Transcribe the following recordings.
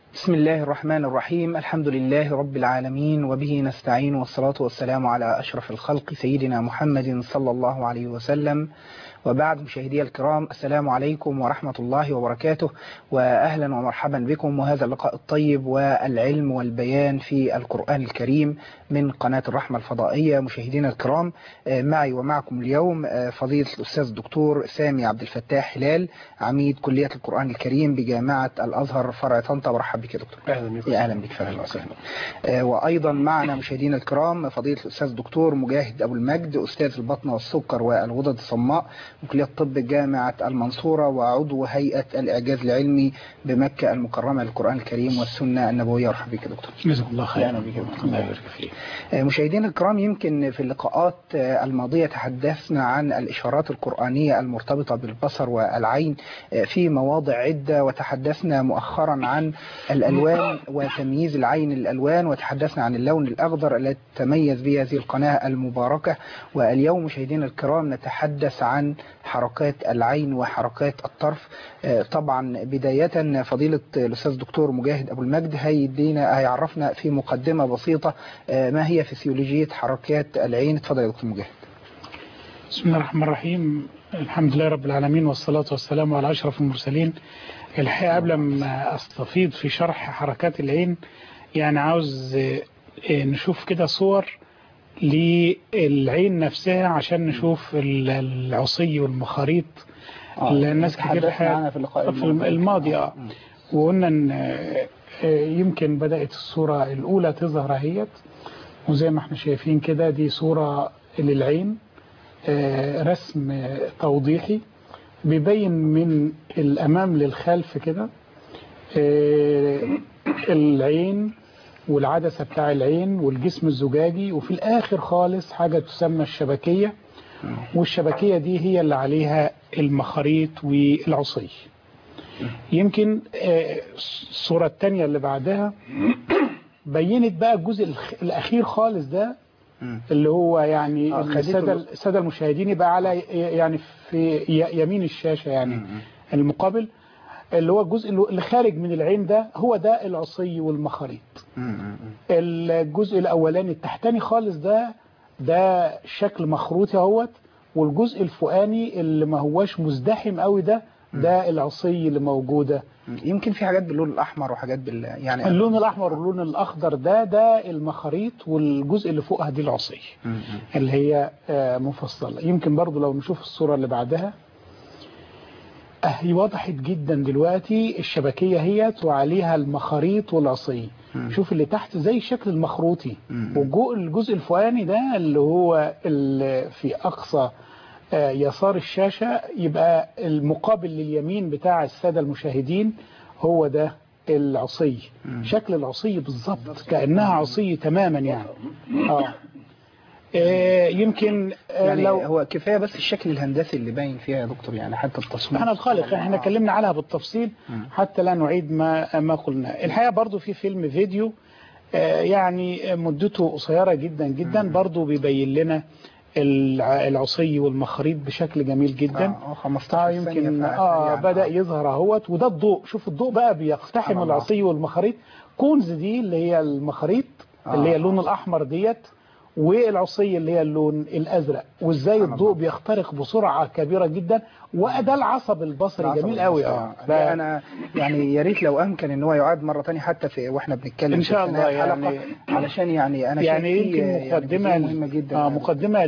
بسم الله الرحمن الرحيم الحمد لله رب العالمين وبه نستعين والصلاة والسلام على أشرف الخلق سيدنا محمد صلى الله عليه وسلم وبعد مشاهدي الكرام السلام عليكم ورحمة الله وبركاته وأهلا ومرحبا بكم وهذا اللقاء الطيب والعلم والبيان في القرآن الكريم من قناة الرحمة الفضائية مشاهدينا الكرام معي ومعكم اليوم فضيلة الأستاذ الدكتور سامي عبد الفتاح هلال عميد كلية القرآن الكريم بجامعة الأزهر فرع طنطا برحب بك يا دكتور أهلا بك يا أهلا بك فهلا وسهلا وأيضا معنا مشاهدينا الكرام فضيلة الأستاذ الدكتور مجاهد أبو المجد أستاذ البطنة والسكر والغدد الصماء وكلية الطب جامعة المنصورة وعضو هيئة الإعجاز العلمي بمكة المكرمة للقرآن الكريم والسنة النبوية مرحبا بك يا دكتور جزاك الله خير أهلا بك يا دكتور. الله يبارك فيك مشاهدينا الكرام يمكن في اللقاءات الماضية تحدثنا عن الإشارات القرآنية المرتبطة بالبصر والعين في مواضع عدة وتحدثنا مؤخرا عن الألوان وتمييز العين الألوان وتحدثنا عن اللون الأخضر الذي تميز به هذه القناة المباركة واليوم مشاهدينا الكرام نتحدث عن حركات العين وحركات الطرف طبعا بداية فضيلة الأستاذ دكتور مجاهد أبو المجد هيدينا هيعرفنا في مقدمة بسيطة ما هي فسيولوجية حركات العين اتفضل يا دكتور مجاهد بسم الله الرحمن الرحيم الحمد لله رب العالمين والصلاة والسلام على أشرف المرسلين الحقيقة قبل ما أستفيض في شرح حركات العين يعني عاوز نشوف كده صور للعين نفسها عشان نشوف العصي والمخاريط اللي الناس كتير تحدثنا عنها في اللقاء في الماضي اه وقلنا ان يمكن بدأت الصورة الأولى تظهر اهيت وزي ما احنا شايفين كده دي صورة للعين رسم توضيحي بيبين من الأمام للخلف كده العين والعدسة بتاع العين والجسم الزجاجي وفي الآخر خالص حاجة تسمى الشبكية والشبكية دي هي اللي عليها المخاريط والعصي يمكن الصورة التانية اللي بعدها بينت بقى الجزء الأخير خالص ده اللي هو يعني آه، خدته السادة ال- السادة المشاهدين يبقى على يعني في ي- يمين الشاشة يعني المقابل اللي هو الجزء اللي خارج من العين ده هو ده العصي والمخاريط الجزء الأولاني التحتاني خالص ده ده شكل مخروطي اهوت والجزء الفوقاني اللي ما هواش مزدحم قوي ده ده العصي اللي موجودة يمكن في حاجات باللون الأحمر وحاجات بال يعني اللون الأحمر واللون الأخضر ده ده المخاريط والجزء اللي فوقها دي العصي اللي هي آه، مفصلة يمكن برضو لو نشوف الصورة اللي بعدها اهي وضحت جدا دلوقتي الشبكية هيت وعليها المخاريط والعصي شوف اللي تحت زي الشكل المخروطي والجزء الفوقاني ده اللي هو اللي في أقصى آه، يسار الشاشة يبقى المقابل لليمين بتاع السادة المشاهدين هو ده العصي شكل العصي بالظبط كأنها عصي تماما يعني اه آه، يمكن آه، يعني لو هو كفاية بس الشكل الهندسي اللي باين فيها يا دكتور يعني حتى التصميم احنا الخالق احنا اتكلمنا عنها بالتفصيل حتى لا نعيد ما ما قلنا الحقيقه برضو في فيلم فيديو آه، يعني مدته قصيره جدا جدا برضو بيبين لنا الع- العصي والمخاريط بشكل جميل جدا اه 15 اه ثانية يمكن فعلا اه يعني. بدأ يظهر اهوت وده الضوء شوف الضوء بقى بيقتحم سبحان الله. العصي والمخاريط كونز دي اللي هي المخاريط آه. اللي هي اللون الأحمر ديت والعصي اللي هي اللون الأزرق وازاي سبحان الضوء الله. بيخترق بسرعة كبيرة جدا وده العصب البصري العصب جميل قوي اه البصري. لا انا يعني يا ريت لو امكن ان هو يعاد مره ثانيه حتى في واحنا بنتكلم إن في شاء ثنايا الله الحلقة، يعني- علشان يعني انا يعني شايف فيه يمكن مقدمة يعني جزئية مهمه جدا آه مقدمة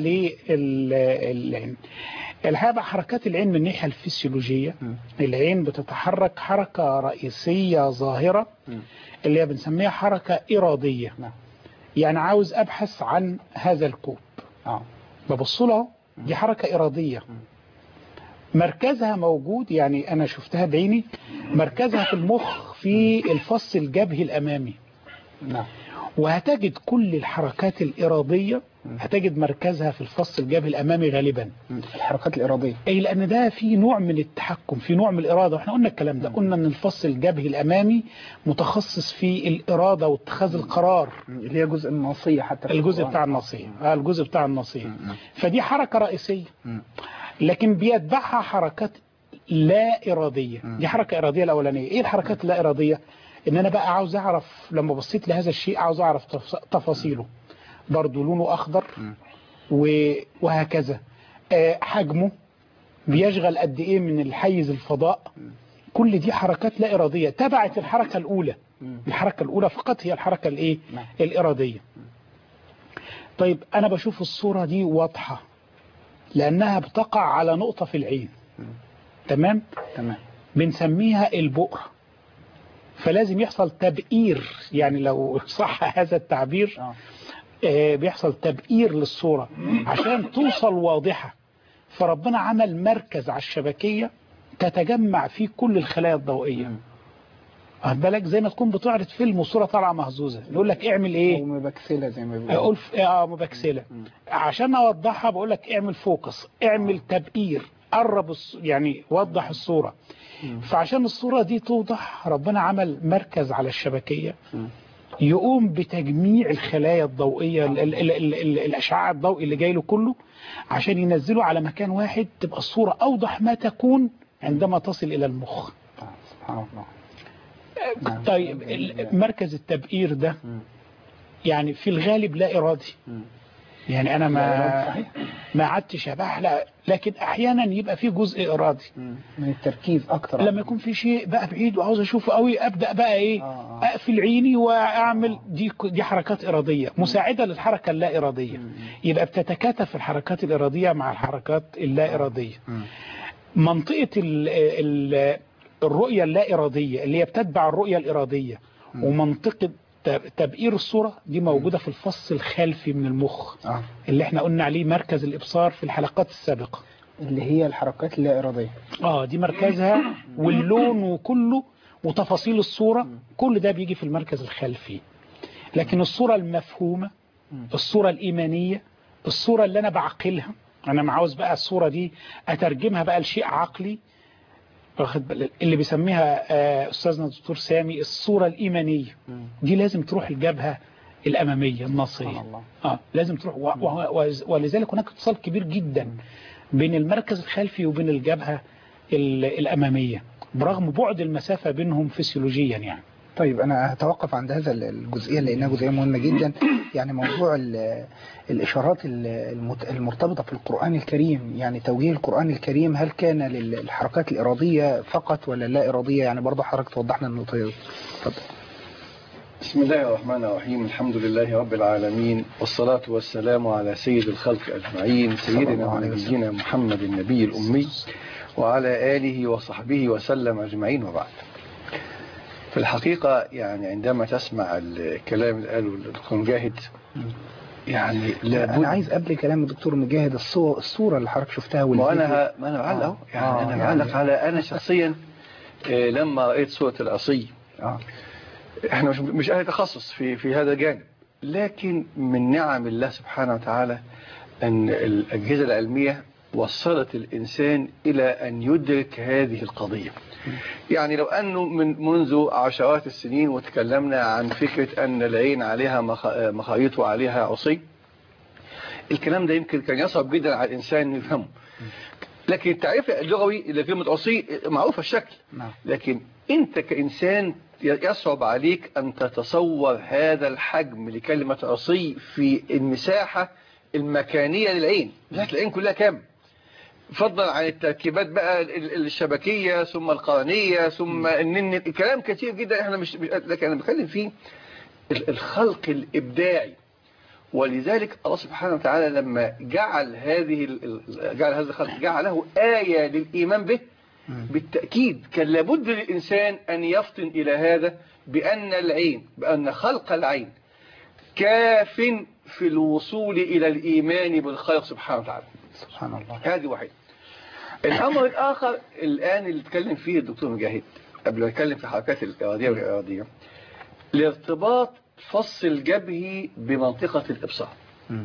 للعين الحقيقة بقى حركات العين من الناحية الفسيولوجية العين بتتحرك حركة رئيسية ظاهرة اللي هي بنسميها حركة إرادية نعم. يعني عاوز أبحث عن هذا الكوب اه ببص له دي حركة إرادية مركزها موجود يعني أنا شفتها بعيني مركزها في المخ في الفص الجبهي الأمامي نعم وهتجد كل الحركات الإرادية هتجد مركزها في الفص الجبهي الأمامي غالبا الحركات الاراديه أي لأن ده في نوع من التحكم في نوع من الإرادة واحنا قلنا الكلام ده قلنا أن الفص الجبهي الأمامي متخصص في الإرادة واتخاذ القرار اللي هي جزء الناصيه حتى في الجزء القرآن. بتاع النصية آه الجزء بتاع النصية فدي حركة رئيسية مم. لكن بيتبعها حركات لا إرادية دي حركة إرادية الأولانية إيه الحركات اللا إرادية ان انا بقى عاوز اعرف لما بصيت لهذا الشيء عاوز اعرف تفص- تفاصيله برضه لونه اخضر و- وهكذا آه، حجمه بيشغل قد ايه من الحيز الفضاء كل دي حركات لا اراديه تبعت الحركه الاولى الحركه الاولى فقط هي الحركه الايه نعم. الاراديه طيب انا بشوف الصوره دي واضحه لانها بتقع على نقطه في العين تمام تمام بنسميها البؤرة فلازم يحصل تبئير يعني لو صح هذا التعبير اه آه، بيحصل تبئير للصورة عشان توصل واضحة فربنا عمل مركز على الشبكية تتجمع فيه كل الخلايا الضوئية واخد بالك زي ما تكون بتعرض فيلم والصورة طالعة مهزوزة نقول لك اعمل ايه او مبكسله زي ما بيقولوا اقول ف- اه مبكسله عشان اوضحها بقول لك اعمل فوكس اعمل تبئير قرب الص... يعني وضح الصوره فعشان الصوره دي توضح ربنا عمل مركز على الشبكيه يقوم بتجميع الخلايا الضوئيه ال ال ال ال ال الاشعاع الضوئي اللي جاي له كله عشان ينزله على مكان واحد تبقى الصوره اوضح ما تكون عندما تصل الى المخ آه، سبحان الله نعم. طيب ال- مركز التبئير ده يعني في الغالب لا ارادي يعني انا ما ما عدتش لا لكن احيانا يبقى في جزء ارادي من التركيز اكتر لما يكون في شيء بقى بعيد وعاوز اشوفه قوي ابدا بقى ايه آه، آه. اقفل عيني واعمل دي دي حركات اراديه مساعده للحركه اللا اراديه يبقى بتتكاتف الحركات الاراديه مع الحركات اللا اراديه منطقه ال ال الرؤيه اللا اراديه اللي هي بتتبع الرؤيه الاراديه ومنطقه تب- تبئير الصوره دي موجوده في الفص الخلفي من المخ اه اللي احنا قلنا عليه مركز الابصار في الحلقات السابقه اللي هي الحركات اللا اراديه اه دي مركزها واللون وكله وتفاصيل الصورة كل ده بيجي في المركز الخلفي لكن الصورة المفهومة الصورة الإيمانية الصورة اللي أنا بعقلها أنا عاوز بقى الصورة دي أترجمها بقى لشيء عقلي واخد بال- اللي بيسميها آه، أستاذنا الدكتور سامي الصورة الإيمانية دي لازم تروح الجبهة الأمامية سبحان النصية الله اه لازم تروح و- و- و- ولذلك هناك اتصال كبير جدا بين المركز الخلفي وبين الجبهة ال- الأمامية برغم بعد المسافة بينهم فسيولوجيا يعني طيب انا هتوقف عند هذا الجزئيه لانها جزئيه مهمه جدا يعني موضوع ال- الاشارات ال- المت- المرتبطه في القران الكريم يعني توجيه القران الكريم هل كان للحركات الاراديه فقط ولا لا اراديه يعني برضه حضرتك توضحنا النقطه دي اتفضل بسم الله الرحمن الرحيم الحمد لله رب العالمين والصلاة والسلام على سيد الخلق أجمعين سيدنا الله عليه وسلم. ونبينا محمد النبي الأمي وعلى آله وصحبه وسلم أجمعين وبعد في الحقيقة يعني عندما تسمع الكلام اللي قاله الدكتور مجاهد يعني لابد انا عايز قبل كلام الدكتور مجاهد الصور الصوره اللي حضرتك شفتها ما والفيديو انا ما انا بعلق اهو يعني آه، انا يعني- بعلق على انا شخصيا آه، لما رايت سوره العصي اه احنا مش مش اهل تخصص في في هذا الجانب لكن من نعم الله سبحانه وتعالى ان الاجهزه العلميه وصلت الانسان الى ان يدرك هذه القضيه يعني لو انه من منذ عشرات السنين وتكلمنا عن فكره ان العين عليها مخ- مخايط وعليها عصي الكلام ده يمكن كان يصعب جدا على الانسان انه يفهمه لكن التعريف اللغوي لكلمه عصي معروفه الشكل نعم لكن انت كإنسان يصعب عليك أن تتصور هذا الحجم لكلمة عصي في المساحة المكانية للعين مساحة العين كلها كام فضلا عن التركيبات بقى ال- ال- الشبكية ثم القرنية ثم النن كلام كتير جدا احنا مش مش- لكن انا بتكلم فيه ال- الخلق الإبداعي ولذلك الله سبحانه وتعالى لما جعل هذه ال- ال- جعل هذا الخلق جعله آية للإيمان به بالتأكيد كان لابد للإنسان أن يفطن إلى هذا بأن العين بأن خلق العين كاف في الوصول إلى الإيمان بالخالق سبحانه وتعالى سبحان الله هذه واحدة الأمر الآخر الآن اللي اتكلم فيه الدكتور مجاهد قبل ما يتكلم في الحركات الإرادية والإرادية الارتباط فص الجبهي بمنطقة الإبصار مم.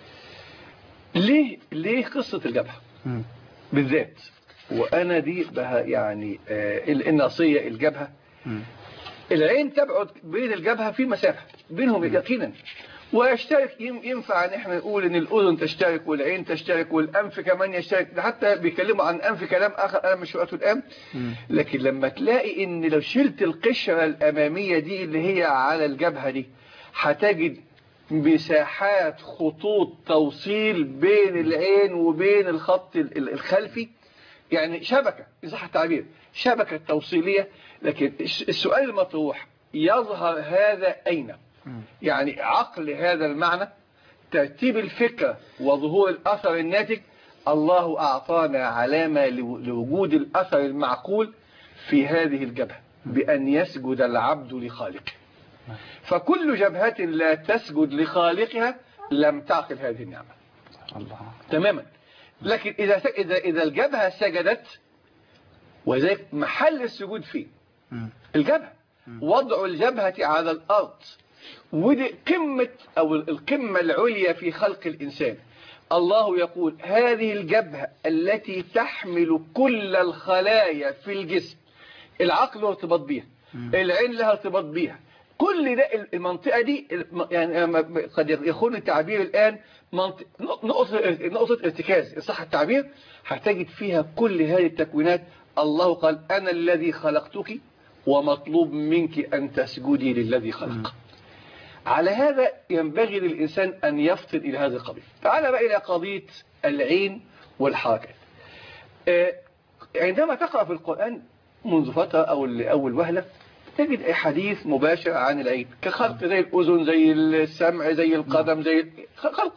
ليه ليه قصة الجبهة مم. بالذات وأنا دي بها يعني آه الناصية الجبهة مم. العين تبعد بين الجبهة في مسافة بينهم يقينا ويشترك يم- ينفع ان احنا نقول ان الاذن تشترك والعين تشترك والانف كمان يشترك ده حتى بيتكلموا عن انف كلام اخر انا مش وقته الان لكن لما تلاقي ان لو شلت القشره الاماميه دي اللي هي على الجبهه دي هتجد مساحات خطوط توصيل بين العين وبين الخط ال- ال- الخلفي يعني شبكة إن صح التعبير شبكة توصيلية لكن الس- السؤال المطروح يظهر هذا أين يعني عقل هذا المعنى ترتيب الفكرة وظهور الأثر الناتج الله أعطانا علامة لو- لوجود الأثر المعقول في هذه الجبهة بأن يسجد العبد لخالقه فكل جبهة لا تسجد لخالقها لم تعقل هذه النعمة الله تماما لكن إذا إذا إذا الجبهة سجدت وذلك محل السجود فيه مم. الجبهة وضع الجبهة على الأرض ودي قمة أو القمة العليا في خلق الإنسان الله يقول هذه الجبهة التي تحمل كل الخلايا في الجسم العقل له ارتباط بيها العين لها ارتباط بيها كل ده المنطقة دي الم- يعني أما قد يخون التعبير الآن منطقة نقطة نقطة ارتكاز إن صح التعبير هتجد فيها كل هذه التكوينات الله قال أنا الذي خلقتك ومطلوب منك أن تسجدي للذي خلق على هذا ينبغي للإنسان أن يفطن إلى هذا القضية تعال بقى إلى قضية العين والحركات آه، عندما تقرأ في القرآن منذ فترة أو أول وهلة تجد أي حديث مباشر عن العين كخلق زي الأذن زي السمع زي القدم زي خلق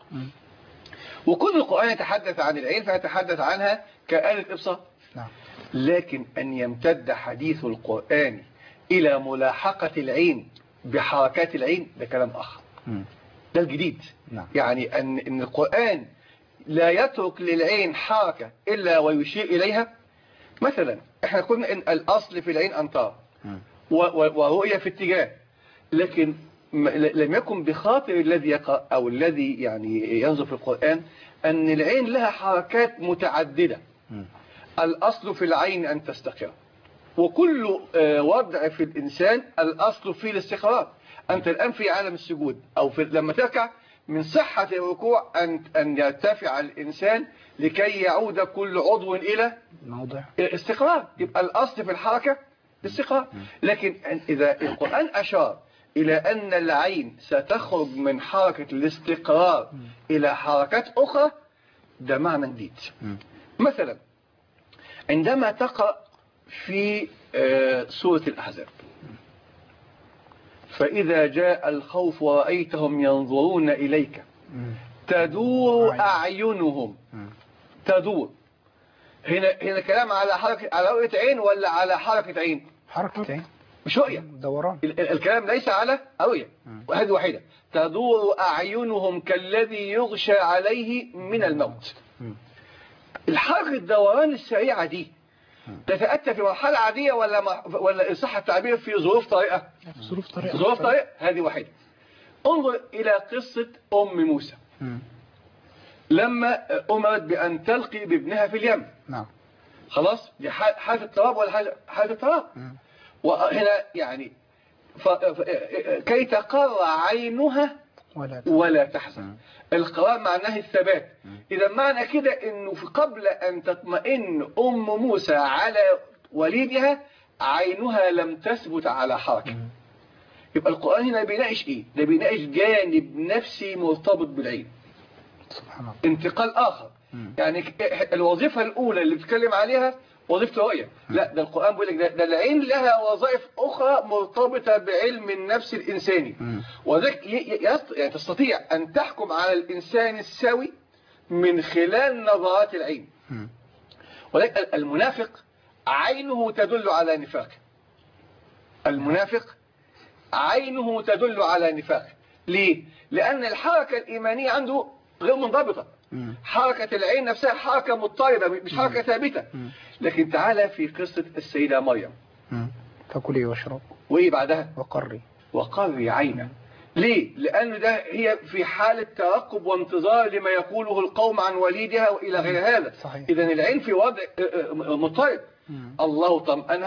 وكل القرآن يتحدث عن العين فيتحدث عنها كآلة إبصار نعم لكن أن يمتد حديث القرآن إلى ملاحقة العين بحركات العين ده كلام آخر مم. ده الجديد نعم. يعني أن, أن القرآن لا يترك للعين حركة إلا ويشير إليها مثلا احنا قلنا أن الأصل في العين أن ترى مم. و- و- ورؤية في اتجاه لكن م- ل- لم يكن بخاطر الذي يقرأ أو الذي يعني ينظر في القرآن أن العين لها حركات متعددة مم. الأصل في العين أن تستقر وكل آه، وضع في الإنسان الأصل فيه الاستقرار أنت الآن في عالم السجود أو في لما تركع من صحة الركوع أن أن يرتفع الإنسان لكي يعود كل عضو إلى موضع استقرار يبقى الأصل في الحركة استقرار لكن إذا القرآن أشار إلى أن العين ستخرج من حركة الاستقرار إلى حركات أخرى ده معنى جديد مم. مثلا عندما تقرأ في آه، سورة الأحزاب فإذا جاء الخوف ورأيتهم ينظرون إليك مم. تدور أعين. أعينهم مم. تدور هنا هنا كلام على حركة على رؤية عين ولا على حركة عين حركة عين مش رؤية دوران ال- ال- الكلام ليس على رؤية مم. وهذه واحدة تدور أعينهم كالذي يغشى عليه من الموت مم. الحركة الدوران السريعة دي تتأتى في مرحلة عادية ولا مع- ولا إن صح التعبير في ظروف طارئة ظروف طريقة ظروف طارئة هذه واحدة انظر إلى قصة أم موسى مم. لما أمرت بأن تلقي بابنها في اليم نعم خلاص دي ح- حالة اضطراب ولا حالة حالة اضطراب مم. وهنا يعني ف... ف... كي تقر عينها ولا ولا تحزن مم. القرار معناه الثبات إذا معنى كده أنه في قبل أن تطمئن أم موسى على وليدها عينها لم تثبت على حركة مم. يبقى القرآن هنا بيناقش إيه؟ ده بيناقش جانب نفسي مرتبط بالعين سبحان الله انتقال آخر مم. يعني ك- الوظيفة الأولى اللي بتتكلم عليها وظيفة رؤية لا ده القرآن بيقول لك ده, ده العين لها وظائف أخرى مرتبطة بعلم النفس الإنساني مم. وذلك ي- ي- يست- يعني تستطيع أن تحكم على الإنسان السوي من خلال نظرات العين مم. ولكن المنافق عينه تدل على نفاقه المنافق عينه تدل على نفاقه ليه؟ لأن الحركة الإيمانية عنده غير منضبطة مم. حركة العين نفسها حركة مضطربة مش حركة ثابتة مم. لكن تعالى في قصة السيدة مريم مم. فكلي واشرب وإيه بعدها وقري وقري عينا ليه؟ لأن ده هي في حالة ترقب وانتظار لما يقوله القوم عن وليدها وإلى غير هذا صحيح. إذا العين في وضع آه، آه، مضطرب مم. الله طمأنها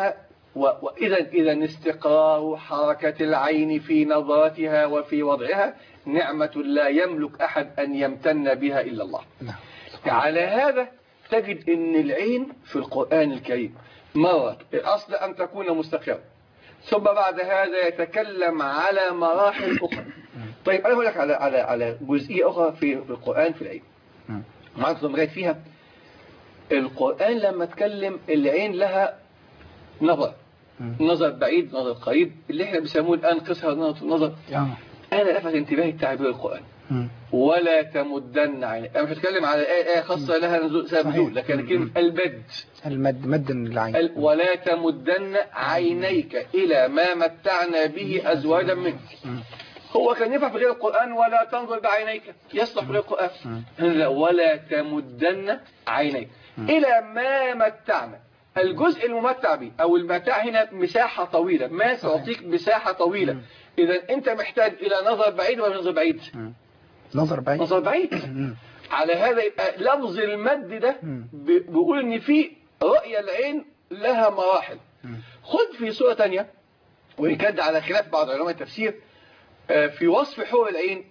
و- وإذا إذا استقرار حركة العين في نظرتها وفي وضعها نعمة لا يملك أحد أن يمتن بها إلا الله نعم على هذا تجد أن العين في القرآن الكريم مرة الأصل أن تكون مستقرة ثم بعد هذا يتكلم على مراحل أخرى طيب أنا أقول لك على على على جزئية أخرى في في القرآن في العين مم. معاك لغاية فيها القرآن لما اتكلم العين لها نظر مم. نظر بعيد نظر قريب اللي احنا بنسموه الآن قصر نظر نظر آه. أنا لفت انتباهي تعبير القرآن مم. ولا تمدن عينيك أنا مش هتكلم على آية آية خاصة لها نزول سبب صحيح. نزول لكن كلمة مم. المد المد مد العين ال- ولا تمدن عينيك إلى ما متعنا به أزواجا منك مم. هو كان ينفع في غير القرآن ولا تنظر بعينيك يصلح في غير القرآن لا ولا تمدن عينيك إلى ما متعنا الجزء الممتع به أو المتاع هنا مساحة طويلة ما تعطيك مساحة طويلة إذا أنت محتاج إلى نظر بعيد ولا نظر بعيد نظر بعيد نظر بعيد مم. على هذا يبقى لفظ المد ده مم. ب- بيقول ان في رؤية العين لها مراحل مم. خد في سورة تانية وإن كان ده على خلاف بعض علماء التفسير آه، في وصف حور العين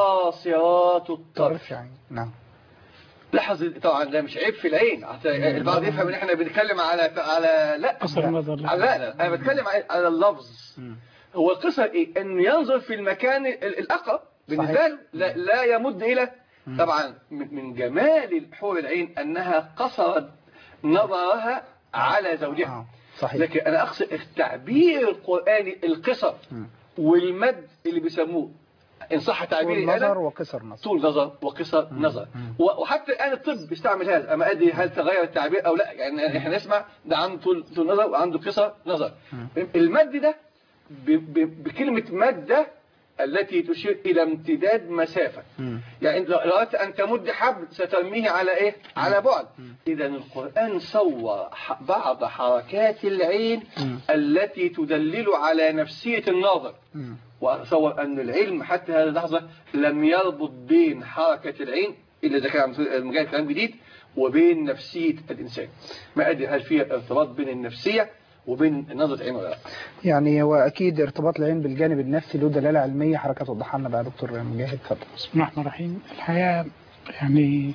قاصرات الطرف طرف عين نعم لاحظ طبعا ده مش عيب في العين حتى البعض يفهم ان احنا بنتكلم على على لا قصر النظر لا. على لا, لا انا بتكلم على- على اللفظ مم. هو القصة ايه انه ينظر في المكان ال- الاقرب بالنسبة صحيح. له لا, لا يمد الى طبعا من من جمال حور العين انها قصرت نظرها على زوجها آه. صحيح لكن انا اقصد التعبير القرآني القصر مم. والمد اللي بيسموه ان صح تعبيري طول نظر انا وقصر نظر طول نظر وقصر نظر و- وحتى الان الطب بيستعمل هذا اما ادري هل تغير التعبير او لا يعني احنا نسمع ده عنده طول طول نظر وعنده قصر نظر المد ده ب- ب- بكلمه مد التي تشير الى امتداد مسافه مم. يعني لو لو أردت أن تمد حبل سترميه على إيه؟ على بعد إذا القرآن صور ح- بعض حركات العين مم. التي تدلل على نفسية الناظر مم. وأتصور أن العلم حتى هذه اللحظة لم يربط بين حركة العين إلا إذا كان مجال كلام جديد وبين نفسية الإنسان ما أدري هل في ارتباط بين النفسية وبين نظرة العين ولا لا يعني هو اكيد ارتباط العين بالجانب النفسي له دلاله علميه حضرتك توضحها لنا بقى يا دكتور مجاهد اتفضل بسم الله الرحمن الرحيم الحقيقة يعني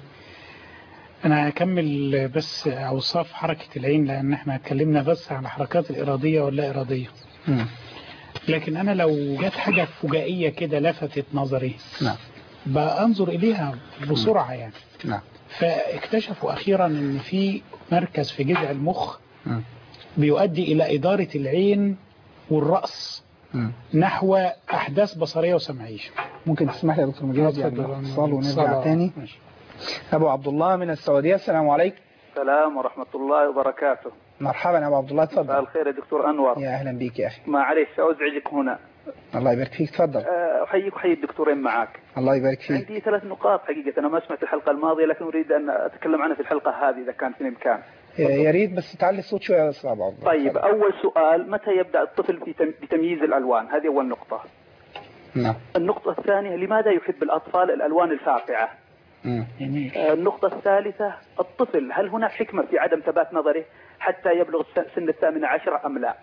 أنا أكمل بس أوصاف حركة العين لأن احنا اتكلمنا بس عن الحركات الإرادية واللا إرادية مم. لكن أنا لو جت حاجة فجائية كده لفتت نظري نعم بأنظر إليها بسرعة يعني نعم فاكتشفوا أخيرا أن في مركز في جذع المخ مم. بيؤدي إلى إدارة العين والرأس مم. نحو أحداث بصرية وسمعية ممكن تسمح لي يا دكتور مجاهد يعني اتفضل. اتصال ونرجع اتصال. تاني ماشي. ابو عبد الله من السعوديه السلام عليكم السلام ورحمة الله وبركاته مرحبا يا ابو عبد الله مساء اتفضل الخير يا دكتور أنور يا اهلا بيك يا اخي معلش أزعجك هنا الله يبارك فيك اتفضل أه، أحييك وأحيي الدكتورين معك الله يبارك فيك عندي ثلاث نقاط حقيقة أنا ما سمعت الحلقة الماضية لكن أريد أن أتكلم عنها في الحلقة هذه إذا كان في الإمكان يا ريت بس تعلي الصوت شويه يا استاذ ابو عبد الله طيب اتفضل. أول سؤال متى يبدأ الطفل في تم- بتمييز الألوان هذه أول نقطة نعم النقطة الثانية لماذا يحب الأطفال الألوان الفاقعة مم. جميل أه، النقطة الثالثة الطفل هل هناك حكمة في عدم ثبات نظره حتى يبلغ الس- سن الثامنة عشرة أم لا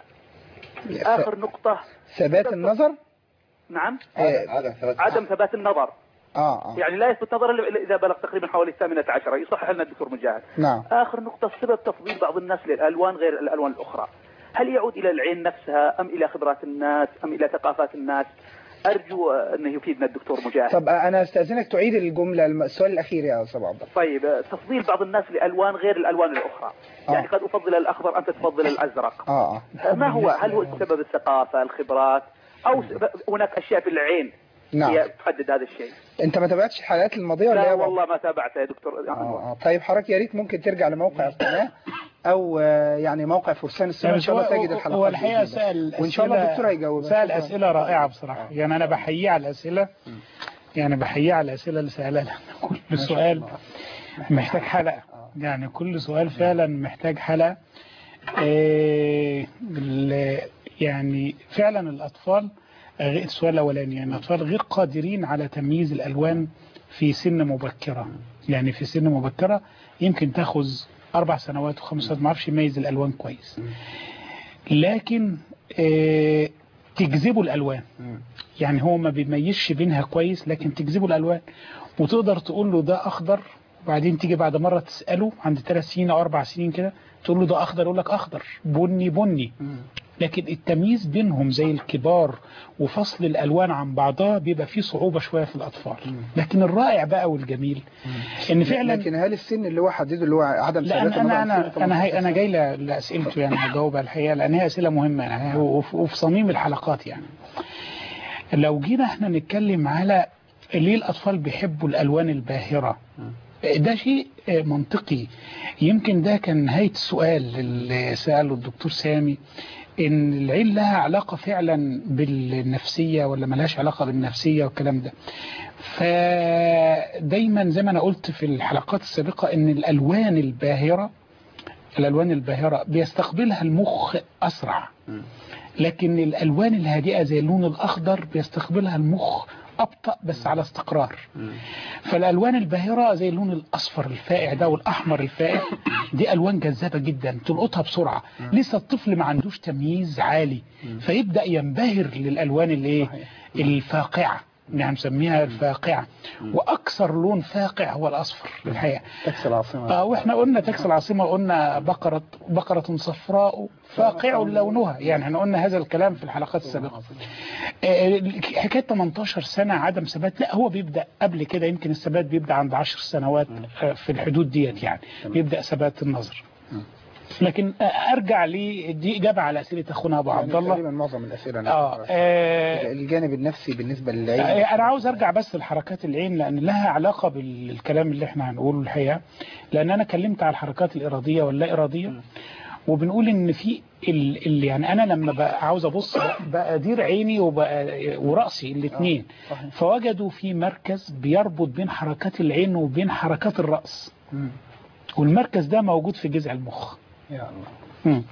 آخر نقطة ثبات النظر نعم آه، عدم ثبات عدم ثبات النظر اه اه يعني لا يثبت نظرا إلا إذا بلغ تقريبا حوالي الثامنة عشرة يصحح لنا الدكتور مجاهد نعم آخر نقطة سبب تفضيل بعض الناس للألوان غير الألوان الأخرى هل يعود إلى العين نفسها أم إلى خبرات الناس أم إلى ثقافات الناس أرجو آه، أنه يفيدنا الدكتور مجاهد طب انا استاذنك تعيد الجمله الم- السؤال الاخير يا استاذ عبد الله طيب آه، تفضيل بعض الناس لألوان غير الألوان الأخرى آه. يعني قد أفضل الأخضر أنت تفضل الأزرق اه اه آه، ما هو هل هو سبب الثقافة الخبرات أو سبب هناك أشياء في العين نعم هي تحدد هذا الشيء انت ما تابعتش الحلقات الماضيه ولا لا إيه يا أبو عبد والله ما تابعته يا دكتور آه، آه. طيب حضرتك يا ريت ممكن ترجع لموقع القناة او آه، يعني موقع فرسان السنة ان شاء الله تجد الحلقات هو الحقيقة بإذن الله. سأل وان شاء الله أسئلة- الدكتور هيجاوب سأل أسئلة رائعة بصراحة يعني أنا بحييه على الأسئلة يعني بحييه على الأسئلة اللي سألها لأن كل سؤال محتاج حلقة يعني كل سؤال فعلا محتاج حلقة إيه ال- يعني فعلا الأطفال غير السؤال الأولاني يعني الأطفال غير قادرين على تمييز الألوان في سن مبكرة يعني في سن مبكرة يمكن تاخذ أربع سنوات وخمس سنوات ما عرفش يميز الألوان كويس لكن آه، تجذبه الالوان يعني هو ما بيميزش بينها كويس لكن تجذبه الالوان وتقدر تقول له ده اخضر وبعدين تيجي بعد مره تساله عند ثلاث سنين او اربع سنين كده تقول له ده اخضر يقول لك اخضر بني بني لكن التمييز بينهم زي الكبار وفصل الالوان عن بعضها بيبقى فيه صعوبه شويه في الاطفال لكن الرائع بقى والجميل ان فعلا لكن هل السن اللي هو حدده اللي هو عدم لا ثبات انا المرأة انا في انا هي 18 انا سنة؟ جاي ل- لاسئلته يعني هجاوبها الحقيقه لان هي اسئله مهمه يعني وفي وفي صميم الحلقات يعني لو جينا احنا نتكلم على ليه الاطفال بيحبوا الالوان الباهره ده شيء منطقي يمكن ده كان نهايه السؤال اللي ساله الدكتور سامي ان العين لها علاقه فعلا بالنفسيه ولا ملهاش علاقه بالنفسيه والكلام ده فدايما زي ما انا قلت في الحلقات السابقه ان الالوان الباهره الالوان الباهره بيستقبلها المخ اسرع لكن الالوان الهادئه زي اللون الاخضر بيستقبلها المخ ابطا بس على استقرار فالالوان الباهره زي اللون الاصفر الفائع ده والاحمر الفائع دي الوان جذابه جدا تلقطها بسرعه لسه الطفل ما عندوش تمييز عالي فيبدا ينبهر للالوان الايه الفاقعه يعني نسميها الفاقعه واكثر لون فاقع هو الاصفر الحقيقه تاكسي العاصمة اه واحنا قلنا تاكس العاصمه قلنا بقره بقره صفراء فاقع لونها يعني احنا قلنا هذا الكلام في الحلقات السابقه آه، حكايه 18 سنه عدم ثبات لا هو بيبدا قبل كده يمكن الثبات بيبدا عند 10 سنوات آه، في الحدود ديت يعني بيبدا ثبات النظر لكن آه، ارجع لي دي اجابه على اسئله اخونا ابو عبد يعني الله تقريبا معظم الأسئلة أنا اه أعرف. آه، الجانب النفسي بالنسبة للعين آه، انا عاوز ارجع بس لحركات العين لان لها علاقه بالكلام اللي احنا هنقوله الحقيقه لان انا كلمت على الحركات الاراديه واللا اراديه وبنقول ان في ال- اللي يعني انا لما بقى عاوز ابص بقى- بقدير عيني وبقى وراسي الاثنين صحيح. فوجدوا في مركز بيربط بين حركات العين وبين حركات الراس مم. والمركز ده موجود في جذع المخ يا الله مم.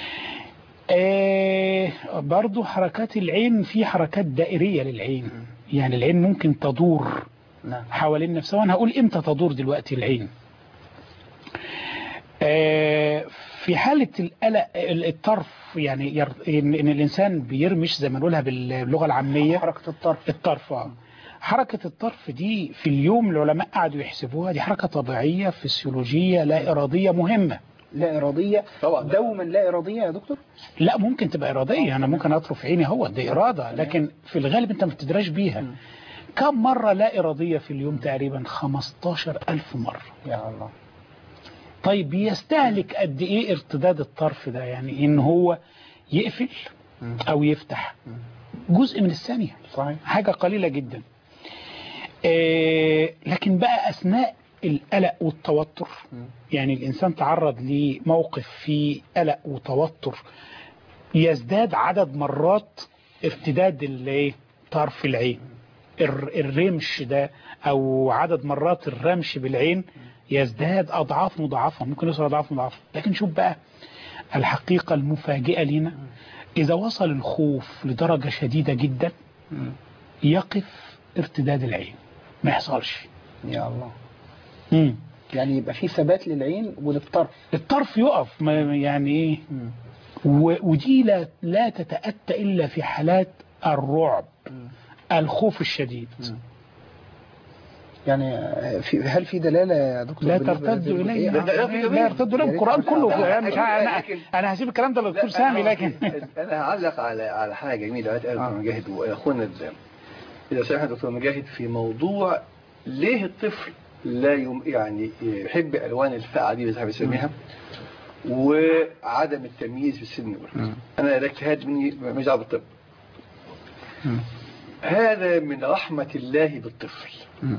آه برضو حركات العين في حركات دائرية للعين يعني العين ممكن تدور نعم حوالين نفسها وانا هقول امتى تدور دلوقتي العين آه في حالة القلق الطرف يعني ير... ان إن الانسان بيرمش زي ما نقولها باللغة العامية حركة الطرف الطرف آه. حركة الطرف دي في اليوم العلماء قعدوا يحسبوها دي حركة طبيعية فسيولوجية لا إرادية مهمة لا إرادية طبعا. دوما لا إرادية يا دكتور لا ممكن تبقى إرادية أنا ممكن أطرف عيني هو دي إرادة لكن في الغالب أنت ما بتدراش بيها كم مرة لا إرادية في اليوم تقريبا 15 ألف مرة يا الله طيب بيستهلك قد إيه ارتداد الطرف ده يعني إن هو يقفل أو يفتح جزء من الثانية صحيح حاجة قليلة جدا آه، لكن بقى أثناء القلق والتوتر يعني الإنسان تعرض لموقف فيه قلق وتوتر يزداد عدد مرات ارتداد الايه طرف العين الر- الرمش ده أو عدد مرات الرمش بالعين يزداد أضعاف مضاعفة ممكن يوصل أضعاف مضاعفة لكن شوف بقى الحقيقة المفاجئة لنا إذا وصل الخوف لدرجة شديدة جدا يقف ارتداد العين ما يحصلش يا الله مم. يعني يبقى في ثبات للعين وللطرف الطرف يقف ما يعني ايه و- ودي لا, لا تتأتى إلا في حالات الرعب الخوف الشديد يعني آه، في هل في دلالة يا دكتور لا بالنسبة ترتد لهذه إليه الجزئية؟ ده- ده في لا جميل. يرتد إليه يا ريت القرآن بس كله لا، يعني مش ه- أنا, لكن- أنا هسيب الكلام ده للدكتور لا، سامي أنا- لكن انا هعلق على على حاجه جميله دكتور آه. مجاهد واخونا ال- اذا سمحت دكتور مجاهد في موضوع ليه الطفل لا يم يعني يحب الوان الفاقعه دي اللي بيسميها وعدم التمييز في السن الاولى انا ده اجتهاد مني مش دعوه بالطب مم. هذا من رحمه الله بالطفل مم.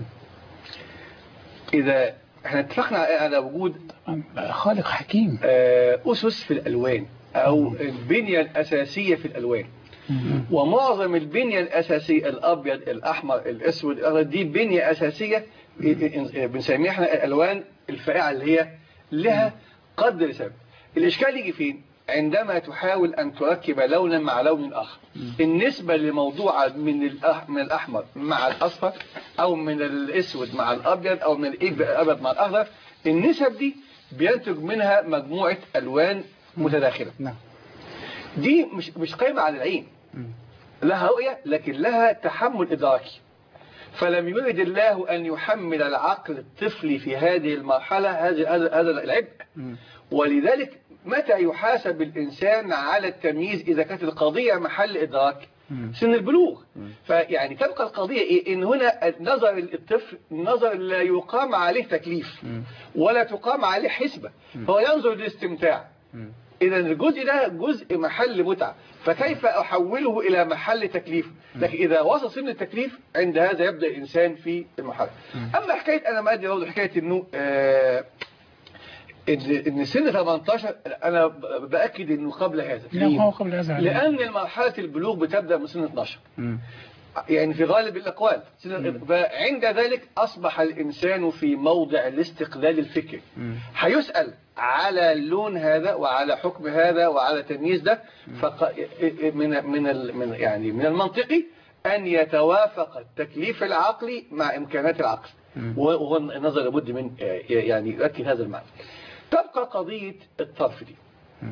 اذا احنا اتفقنا على وجود خالق حكيم آه، أسس في الألوان أو البنية الأساسية في الألوان ومعظم البنية الأساسية الأبيض الأحمر الأسود الأخضر دي بنية أساسية بنسميها احنا الألوان الفائعة اللي هي لها قدر ثابت الإشكال يجي فين؟ عندما تحاول أن تركب لونا مع لون آخر النسبة لموضوع من الأح- من الأحمر مع الأصفر أو من الأسود مع الأبيض أو من الأبيض مع الأخضر النسب دي بينتج منها مجموعة ألوان متداخلة نعم دي مش مش قايمة على العين لها رؤية لكن لها تحمل إدراكي فلم يرد الله أن يحمل العقل الطفلي في هذه المرحلة هذا هذا هذا العبء ولذلك متى يحاسب الإنسان على التمييز إذا كانت القضية محل إدراك سن البلوغ فيعني تبقى القضية إيه إن هنا نظر الطفل نظر لا يقام عليه تكليف ولا تقام عليه حسبة هو ينظر للاستمتاع إذا الجزء ده جزء محل متعة فكيف أحوله إلى محل تكليف لكن إذا وصل سن التكليف عند هذا يبدأ الإنسان في المرحلة أما حكاية أنا ما أدري برضه حكاية إنه آه إن إن سن 18 أنا ب- بأكد إنه قبل هذا لا هو قبل هذا لأن مرحلة البلوغ بتبدأ من سن 12 يعني في غالب الأقوال سن- فعند ذلك أصبح الإنسان في موضع الاستقلال الفكري هيسأل على اللون هذا وعلى حكم هذا وعلى تمييز ده فق... من من ال... من يعني من المنطقي أن يتوافق التكليف العقلي مع إمكانات العقل وهو النظر لابد من يعني يؤكد هذا المعنى تبقى قضية الطرف دي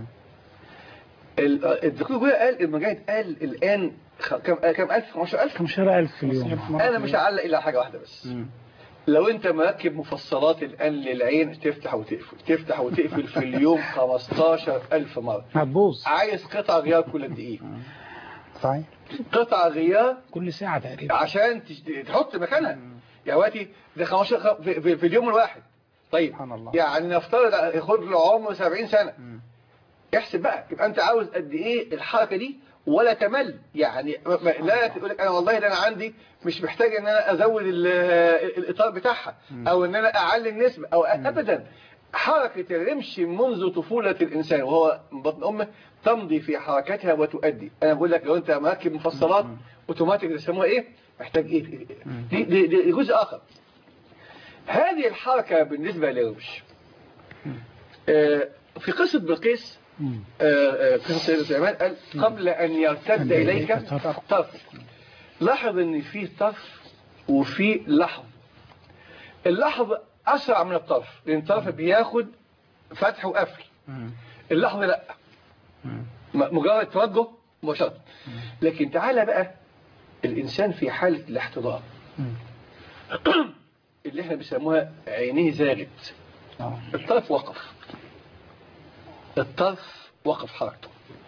ال- الدكتور جوية قال المجاهد قال الآن خ- كم كم ألف 15000 15000 في اليوم أنا مش هعلق إلا على حاجة واحدة بس لو انت مركب مفصلات الآن للعين تفتح وتقفل تفتح وتقفل في اليوم 15000 مرة هتبوظ عايز قطع غيار كل قد ايه صحيح قطع غيار كل ساعة تقريبا عشان تش- تحط مكانها يا وقتي ده 15 خ- في, في, في اليوم الواحد طيب سبحان الله. يعني نفترض ياخد له عمر 70 سنة احسب بقى يبقى انت عاوز قد ايه الحركة دي ولا تمل يعني م- م- لا تقول لك انا والله ده انا عندي مش محتاج ان انا ازود ال- الاطار بتاعها او ان انا اعلي النسبة او ابدا حركة الرمش منذ طفولة الانسان وهو من بطن امه تمضي في حركتها وتؤدي انا بقول لك لو انت مركب مفصلات اوتوماتيك بيسموها ايه محتاج ايه دي, دي, دي جزء اخر هذه الحركة بالنسبة للرمش آه، في قصة بلقيس آه، آه، قصة سيدنا سليمان قال قبل أن يرتد إليك طرف. طرف لاحظ أن في طرف وفي لحظ اللحظ أسرع من الطرف لأن الطرف بياخد فتح وقفل اللحظة لا م- مجرد توجه مباشرة لكن تعالى بقى الإنسان في حالة الاحتضار اللي احنا بيسموها عينيه زاغت آه. الطرف وقف الطرف وقف حركته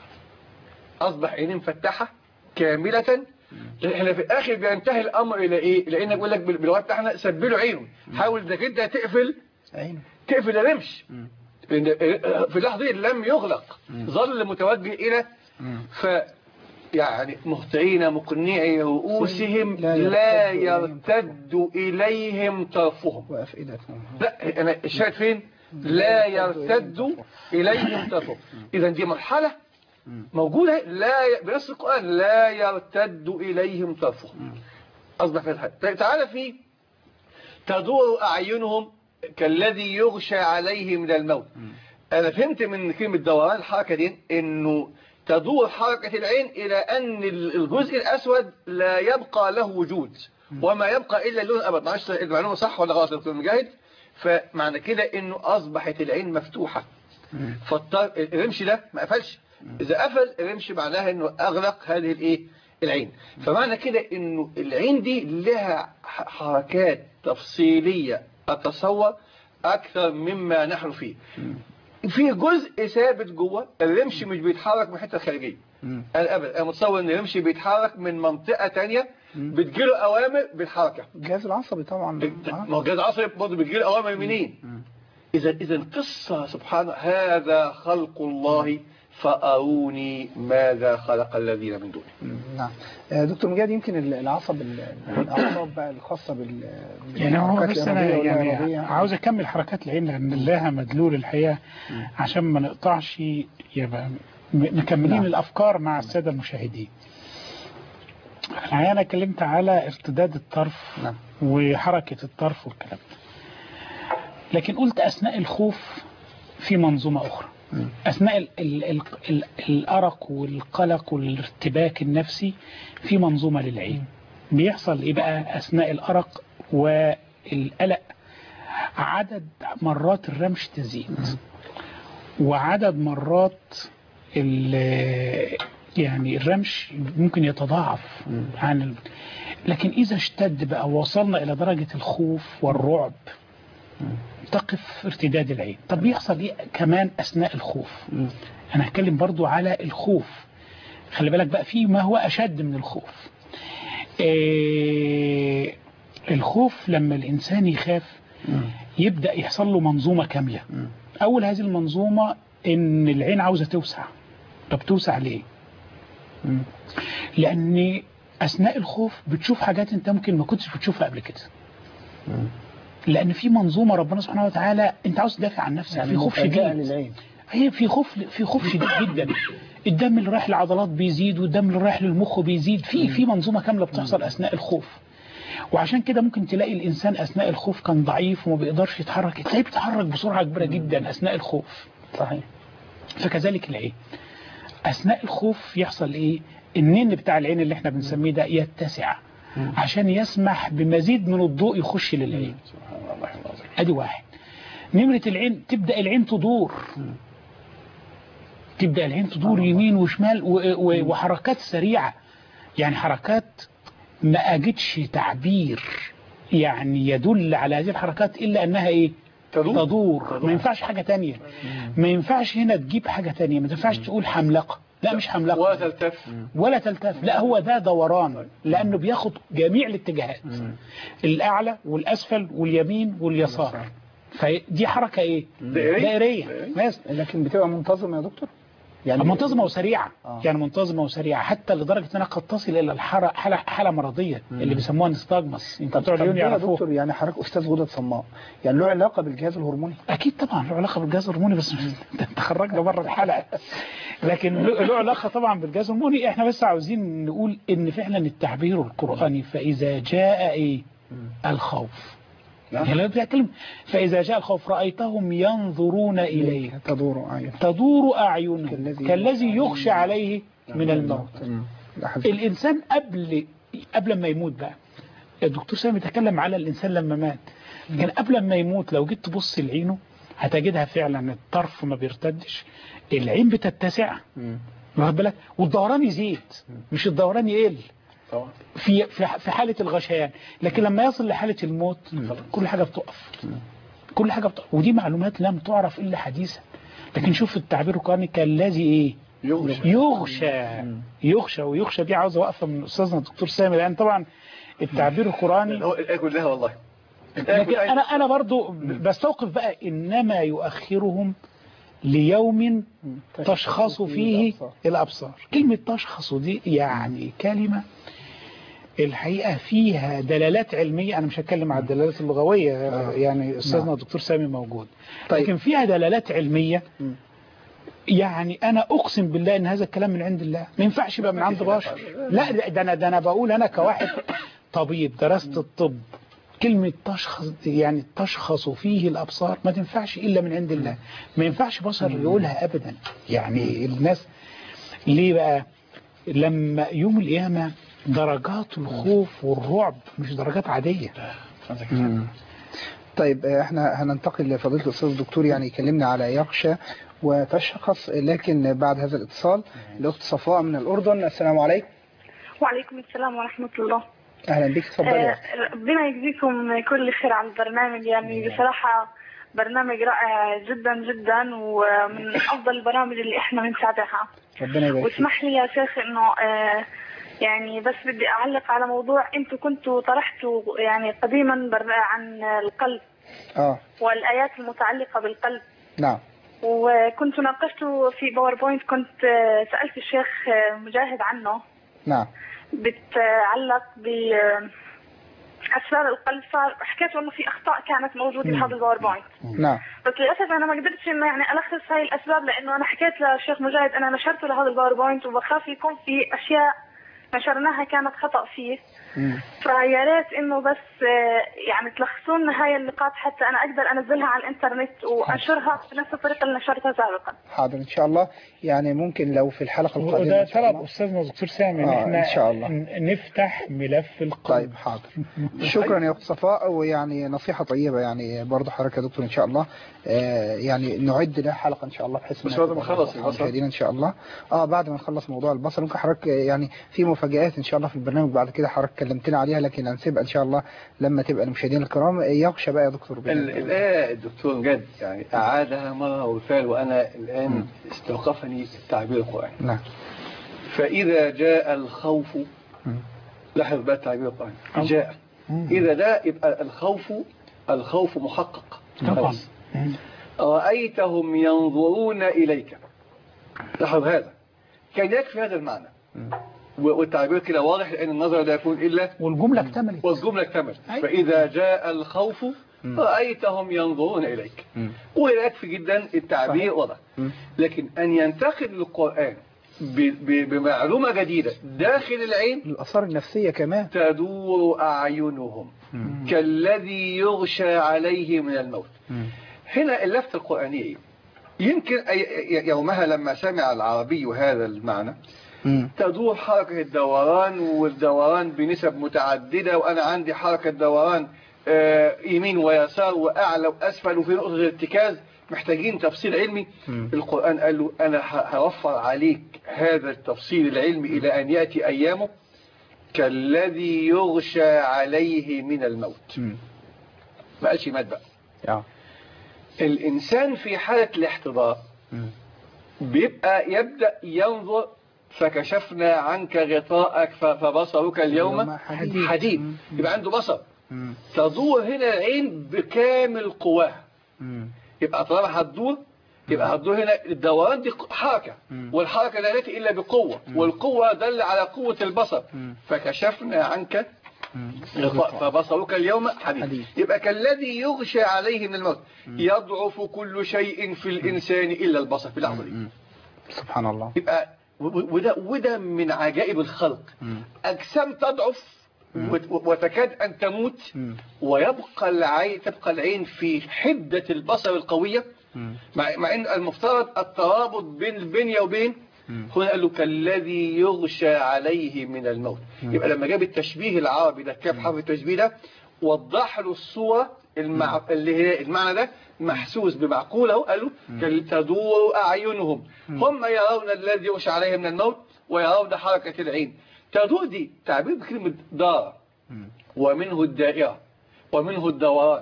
أصبح عينيه مفتحة كاملة احنا في الآخر بينتهي الأمر إلى إيه؟ لأنك بقول لك بال- بالوقت بتاعنا سبله عينه حاول إنك أنت تقفل عينه تقفل الرمش لأن في اللحظة دي لم يغلق ظل متوجه إلى ف يعني مهطعين مقنعي رؤوسهم لا لا يرتد يرتد إليهم طرفهم وأفئدتهم لا أنا الشاهد فين لا يرتد إليهم طرفهم إذا دي مرحلة موجودة لا ي... بنص القرآن لا يرتد إليهم طرفهم أصبح في الحال تعالى في تدور أعينهم كالذي يغشى عليه من الموت أنا فهمت من كلمة دوران الحركة دي إنه تدور حركة العين إلى أن الجزء الأسود لا يبقى له وجود وما يبقى إلا اللون الأبيض معلش المعلومة صح ولا غلط يا دكتور مجاهد فمعنى كده إنه أصبحت العين مفتوحة فالرمش ده ما قفلش إذا قفل الرمش معناها إنه أغلق هذه الإيه العين فمعنى كده إنه العين دي لها ح- حركات تفصيلية أتصور أكثر مما نحن فيه في جزء ثابت جوه الرمش مش بيتحرك من الحته الخارجيه انا ابدا انا متصور ان الرمش بيتحرك من منطقه تانية بتجيله اوامر بالحركه الجهاز العصبي طبعا آه. ما هو الجهاز العصبي برضه بيجيله اوامر منين اذا اذا قصه سبحان هذا خلق الله فاروني ماذا خلق الذين من دونه مم. نعم آه، دكتور مجاهد يمكن ال- العصب ال- الاعصاب بقى الخاصه بال يعني هو بالحركات بس انا الإرادية يعني والإرادية. عاوز اكمل حركات العين لان لها مدلول الحقيقه عشان ما نقطعش يبقى م- مكملين نعم. الافكار مع الساده المشاهدين الحقيقه انا اتكلمت على ارتداد الطرف نعم. وحركه الطرف والكلام ده لكن قلت اثناء الخوف في منظومه اخرى اثناء ال ال ال ال الارق والقلق والارتباك النفسي في منظومه للعين بيحصل ايه بقى اثناء الارق والقلق عدد مرات الرمش تزيد وعدد مرات ال- يعني الرمش ممكن يتضاعف عن ال... لكن إذا اشتد بقى وصلنا إلى درجة الخوف والرعب تقف ارتداد العين طب بيحصل ايه كمان اثناء الخوف انا هتكلم برضو على الخوف خلي بالك بقى في ما هو اشد من الخوف إيه الخوف لما الانسان يخاف يبدا يحصل له منظومه كامله اول هذه المنظومه ان العين عاوزه توسع طب توسع ليه لان اثناء الخوف بتشوف حاجات انت ممكن ما كنتش بتشوفها قبل كده لان في منظومه ربنا سبحانه وتعالى انت عاوز تدافع عن نفسك يعني في خوف مفاجأة شديد للعين هي في خوف في خوف شديد جدا الدم اللي رايح للعضلات بيزيد والدم اللي رايح للمخ بيزيد في في منظومه كامله بتحصل اثناء الخوف وعشان كده ممكن تلاقي الانسان اثناء الخوف كان ضعيف وما بيقدرش يتحرك تلاقيه بيتحرك بسرعه كبيره جدا اثناء الخوف صحيح فكذلك العين اثناء الخوف يحصل ايه النن بتاع العين اللي احنا بنسميه ده يتسع عشان يسمح بمزيد من الضوء يخش للعين ادي واحد نمرة العين تبدأ العين تدور تبدأ العين تدور يمين وشمال و- و- وحركات سريعة يعني حركات ما أجدش تعبير يعني يدل على هذه الحركات إلا أنها إيه تدور. تدور ما ينفعش حاجة تانية ما ينفعش هنا تجيب حاجة تانية ما ينفعش تقول حملقة لا مش حملقة ولا تلتف ولا تلتف لا هو ده دوران لأنه بياخد جميع الاتجاهات الأعلى والأسفل واليمين واليسار فدي حركة إيه دائرية. دائرية بس لكن بتبقى منتظمة يا دكتور يعني منتظمة وسريعة آه. يعني منتظمة وسريعة حتى لدرجة انها قد تصل الى الحالة حالة, حالة مرضية اللي بيسموها نستاجمس انت بتوع طب العيون ده يا يعرفوه دكتور يعني حضرتك استاذ غدد صماء يعني له علاقة بالجهاز الهرموني اكيد طبعا له علاقة بالجهاز الهرموني بس انت خرجنا بره الحلقة لكن له له علاقة طبعا بالجهاز الهرموني احنا بس عاوزين نقول ان فعلا التعبير القرآني فاذا جاء ايه الخوف يعني لو بتتكلم فاذا جاء الخوف رأيتهم ينظرون اليك تدور أعين تدور أعينهم كالذي- كالذي يخشى عليه من الموت ده حزين. الإنسان قبل قبل ما يموت بقى الدكتور سامي تكلم على الإنسان لما مات لكن قبل ما يموت لو جيت تبص لعينه هتجدها فعلا الطرف ما بيرتدش العين بتتسع واخد بالك والدوران يزيد مش الدوران يقل طبعا في في في حالة الغشيان لكن لما يصل لحالة الموت كل حاجة بتقف كل حاجة بتقف ودي معلومات لم تعرف إلا حديثا لكن شوف التعبير القرآني كالذي إيه يغشى يغشى يغشى ويغشى دي عاوزة واقفة من أستاذنا الدكتور سامي لأن طبعا التعبير القرآني هو الآية كلها والله الآية لكن كلها أنا أنا برضو بستوقف بقى إنما يؤخرهم ليوم تشخص فيه الأبصار كلمة تشخص دي يعني كلمة الحقيقة فيها دلالات علمية أنا مش هتكلم على الدلالات اللغوية يعني أستاذنا الدكتور سامي موجود طيب. لكن فيها دلالات علمية يعني أنا أقسم بالله إن هذا الكلام من عند الله ما ينفعش يبقى من عند بشر لا ده أنا ده أنا بقول أنا كواحد طبيب درست الطب كلمة تشخص يعني تشخص فيه الأبصار ما تنفعش إلا من عند الله ما ينفعش بشر يقولها أبدا يعني الناس ليه بقى لما يوم القيامة درجات الخوف والرعب مش درجات عادية مم. طيب آه، احنا هننتقل لفضيلة الأستاذ الدكتور يعني يكلمنا على يغشى وتشخص لكن بعد هذا الاتصال الأخت صفاء من الأردن السلام عليكم وعليكم السلام ورحمة الله أهلا بك تفضلي يا آه، أخت. ربنا يجزيكم كل خير على البرنامج يعني بصراحة برنامج رائع جدا جدا ومن أفضل البرامج اللي احنا بنتابعها ربنا يبارك فيك واسمح لي يا شيخ انه آه، يعني بس بدي أعلق على موضوع انتوا كنتوا طرحتوا يعني قديما بر- عن القلب اه والآيات المتعلقة بالقلب نعم وكنت ناقشته في باوربوينت كنت آه، سألت الشيخ آه، مجاهد عنه نعم بتعلق ب أسرار القلب فحكيت انه في اخطاء كانت موجوده في هذا الباوربوينت نعم بس للاسف انا ما قدرتش انه يعني الخص هاي الاسباب لانه انا حكيت للشيخ مجاهد انا نشرته لهذا الباوربوينت وبخاف يكون في اشياء نشرناها كانت خطأ فيه مم. فيا ريت انه بس آه، يعني تلخصوا لنا هاي النقاط حتى انا اقدر انزلها على الانترنت وانشرها بنفس الطريقه اللي نشرتها سابقا حاضر ان شاء الله يعني ممكن لو في الحلقه القادمه وده إن شاء طلب الله. استاذنا دكتور سامي ان آه، احنا إن شاء الله. ن- نفتح ملف القلب طيب حاضر شكرا يا اخت صفاء ويعني نصيحه طيبه يعني برضه حضرتك يا دكتور ان شاء الله آه يعني نعد لها حلقه ان شاء الله بحيث بس إنها بعد ما تبقى نخلص مع البصر. المشاهدين ان شاء الله اه بعد ما نخلص موضوع البصر ممكن حضرتك يعني في مفاجآت ان شاء الله في البرنامج بعد كده حضرتك كلمتنا عليها لكن هنسيبها ان شاء الله لما تبقى المشاهدين الكرام يغشى بقى يا دكتور بنا. ال- الآية الدكتور جد يعني أعادها مرة وفال وأنا الآن استوقفني التعبير القرآني نعم فإذا جاء الخوف مم. لاحظ بقى التعبير القرآني جاء إذا ده يبقى الخوف الخوف محقق طبعا خلاص. رأيتهم ينظرون إليك لاحظ هذا كان يكفي هذا المعنى و- والتعبير كده واضح لأن النظر لا يكون إلا والجملة اكتملت والجملة اكتمل أيوة. فإذا جاء الخوف رأيتهم ينظرون إليك مم. ويكفي جدا التعبير واضح مم. لكن أن ينتقل القرآن ب- ب- بمعلومة جديدة داخل العين الآثار النفسية كمان تدور أعينهم كالذي يغشى عليه من الموت مم. هنا اللفتة القرآنية إيه؟ يمكن أي- يومها لما سمع العربي هذا المعنى مم. تدور حركة الدوران والدوران بنسب متعددة وأنا عندي حركة دوران آه، يمين ويسار وأعلى وأسفل وفي نقطة الارتكاز محتاجين تفصيل علمي مم. القرآن قال له أنا ه- هوفر عليك هذا التفصيل العلمي إلى أن يأتي أيامه كالذي يغشى عليه من الموت مم. ما قالش مات بقى آه. الإنسان في حالة الاحتضار مم. بيبقى يبدأ ينظر فكشفنا عنك غطاءك ف- فبصرك اليوم اليوم حديد. حديد مم. يبقى عنده بصر مم. تدور هنا العين بكامل قواها مم. يبقى طالما هتدور يبقى هتدور هنا الدوران دي حركة مم. والحركة لا تأتي إلا بقوة والقوة دل على قوة البصر مم. فكشفنا عنك مم. غطاء فبصرك اليوم حديد. حديد. يبقى كالذي يغشى عليه من الموت يضعف كل شيء في الإنسان إلا البصر في اللحظة دي مم. سبحان الله يبقى و- و- وده وده من عجائب الخلق مم. أجسام تضعف وت- وتكاد أن تموت مم. ويبقى العين تبقى العين في حدة البصر القوية مم. مع, مع أن المفترض الترابط بين البنية وبين مم. هنا قال له كالذي يغشى عليه من الموت يبقى لما جاب التشبيه العربي ده كيف حرف التشبيه ده وضح له الصورة المع... اللي هي المعنى ده محسوس بمعقوله قال له كال- تدور أعينهم هم يرون الذي يغشى عليه من الموت ويرون حركة العين تدور دي تعبير بكلمة دار مم. ومنه الدائرة ومنه الدوران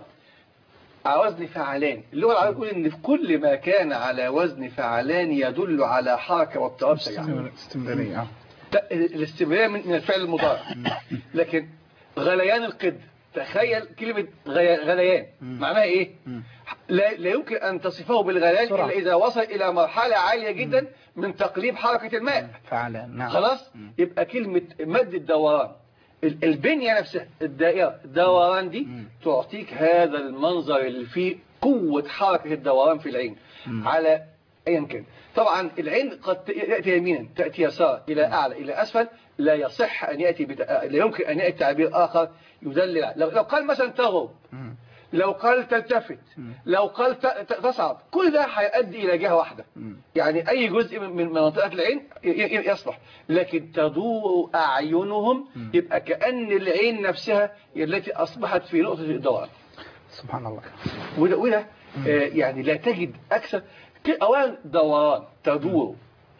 على وزن فعلان اللغة العربية تقول ان في كل ما كان على وزن فعلان يدل على حركة واضطراب سريع استمرارية آه. لا، الاستمرارية من من الفعل المضارع لكن غليان القد تخيل كلمة غي- غليان معناها ايه مم. لا, لا يمكن ان تصفه بالغليان بسرعة. الا اذا وصل الى مرحلة عالية جدا من تقليب حركة الماء فعلا نعم خلاص يبقى كلمة مد الدوران ال- البنية نفسها الدائرة الدوران دي تعطيك هذا المنظر اللي فيه قوة حركة الدوران في العين على ايا كان طبعا العين قد ت- يأتي يمينا تأتي يسار إلى أعلى إلى أسفل لا يصح أن يأتي بت... لا يمكن أن يأتي تعبير آخر يدلل لو, لو قال مثلا تغرب مم. لو قال تلتفت لو قال ت- ت- تصعد كل ده هيؤدي إلى جهة واحدة مم. يعني أي جزء من من منطقة العين ي- ي- يصلح لكن تدور أعينهم يبقى كأن العين نفسها هي التي أصبحت في نقطة الدوران سبحان الله وده, وده آه، يعني لا تجد أكثر ك- أولا دوران تدور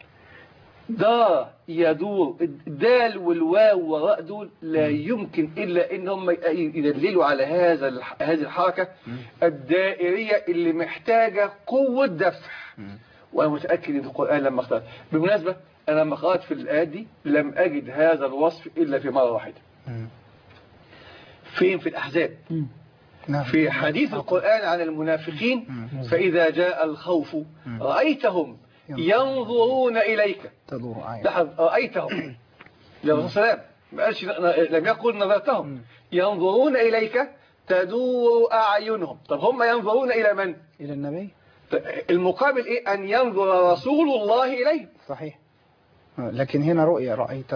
دار يدور الدال والواو وراء دول لا يمكن إلا إن هم ي- يدللوا على هذا الح- هذه الحركة الدائرية اللي محتاجة قوة دفع وأنا متأكد إن القرآن لما اختار بالمناسبة أنا لما قرأت في الآيات دي لم أجد هذا الوصف إلا في مرة واحدة مم. فين في الأحزاب نعم في حديث القرآن عن المنافقين فإذا جاء الخوف رأيتهم ينظرون إليك تدور آية لاحظ رأيتهم لو سلام ما قالش لم يقل نظرتهم ينظرون إليك تدور أعينهم طب هم ينظرون إلى من إلى النبي المقابل إيه أن ينظر رسول الله إليه صحيح آه، لكن هنا رؤية رأيته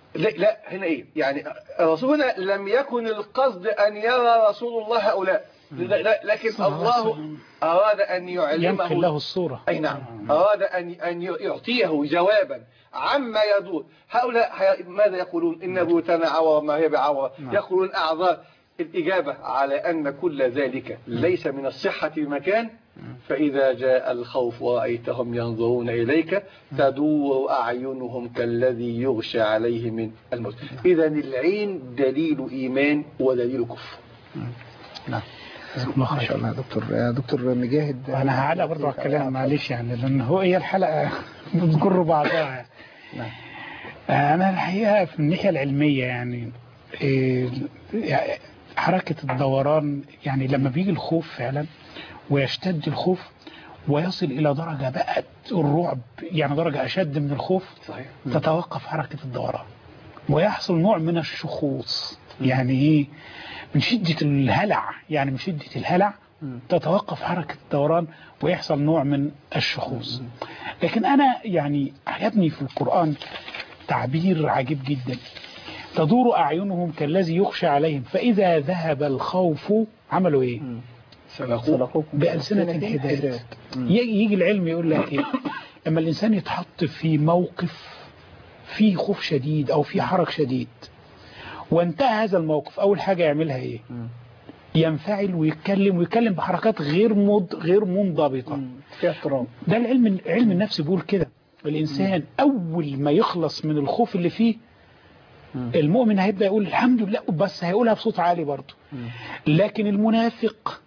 لا, لا هنا ايه يعني الرسول هنا لم يكن القصد ان يرى رسول الله هؤلاء لا- لا- لكن صلى الله عليه الله وسلم. اراد ان يمحي يعلمه له الصورة أي نعم أراد أن أن يعطيه جوابا عما يدور هؤلاء حي- ماذا يقولون إن بيوتنا عورة ما هي بعورة يقولون أعذار الإجابة على أن كل ذلك ليس من الصحة بمكان فإذا جاء الخوف ورأيتهم ينظرون إليك تدور أعينهم كالذي يغشى عليه من الموت إذا العين دليل إيمان ودليل كفر نعم جزاكم الله ما خير شاء الله يا دكتور يا دكتور مجاهد انا هعلق برضه على الكلام معلش يعني لان هو هي الحلقه بتجر بعضها نعم. انا الحقيقه في الناحيه العلميه يعني إيه، يعني حركه الدوران يعني لما بيجي الخوف فعلا ويشتد الخوف ويصل الى درجه بقت الرعب يعني درجه اشد من الخوف صحيح تتوقف حركه الدوران ويحصل نوع من الشخوص يعني ايه من شدة الهلع يعني من شدة الهلع تتوقف حركة الدوران ويحصل نوع من الشخوص لكن أنا يعني عجبني في القرآن تعبير عجيب جدا تدور أعينهم كالذي يخشى عليهم فإذا ذهب الخوف عملوا إيه سلقوه بألسنة حداد يجي يجي العلم يقول لك إيه لما الإنسان يتحط في موقف فيه خوف شديد أو فيه حرج شديد وانتهى هذا الموقف أول حاجة يعملها إيه ينفعل ويتكلم ويتكلم بحركات غير مض غير منضبطة فيها اضطراب ده العلم علم النفس بيقول كده الإنسان أول ما يخلص من الخوف اللي فيه المؤمن هيبدأ يقول الحمد لله بس هيقولها بصوت عالي برضه لكن المنافق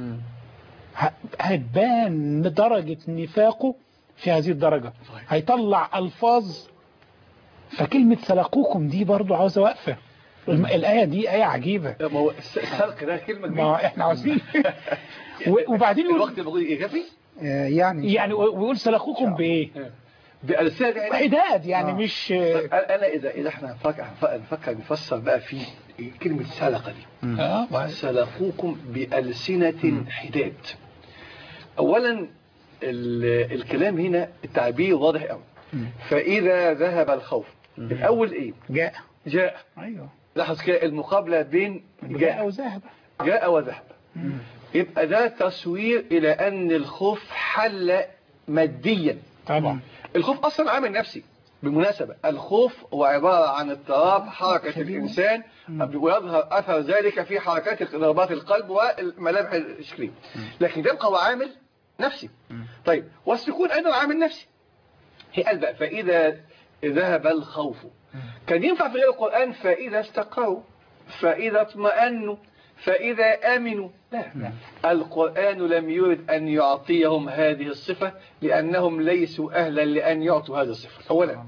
ه- هتبان درجة نفاقه في هذه الدرجة هيطلع ألفاظ فكلمة سلقوكم دي برضو عاوزة وقفة الم- الآية دي آية عجيبة ما هو الس- السلق ده كلمة ما هو كبيرة احنا عاوزين و- وبعدين يقول الوقت الموجود يكفي آه، يعني يعني ويقول سلقوكم بإيه بألسنة يعني حداد يعني آه. مش طيب أنا إذا إذا إحنا نفكر نفكر نفسر بقى في كلمة سلقة دي آه سلقوكم بألسنة حداد أولا ال- الكلام هنا التعبير واضح قوي فإذا ذهب الخوف الأول إيه جاء جاء أيوه لاحظ كده المقابلة بين جاء جاء وذهب جاء وذهب يبقى ده تصوير إلى أن الخوف حل ماديا طبعا الخوف أصلا عامل نفسي بالمناسبة الخوف هو عبارة عن اضطراب حركة الإنسان ويظهر أثر ذلك في حركات ضربات القلب والملامح الشكلية لكن ده يبقى هو عامل نفسي طيب والسكون أيضا عامل نفسي هي قال بقى فإذا ذهب الخوف كان ينفع في غير القرآن فإذا استقروا فإذا اطمأنوا فإذا آمنوا لا القرآن لم يرد أن يعطيهم هذه الصفة لأنهم ليسوا أهلا لأن يعطوا هذه الصفة أولا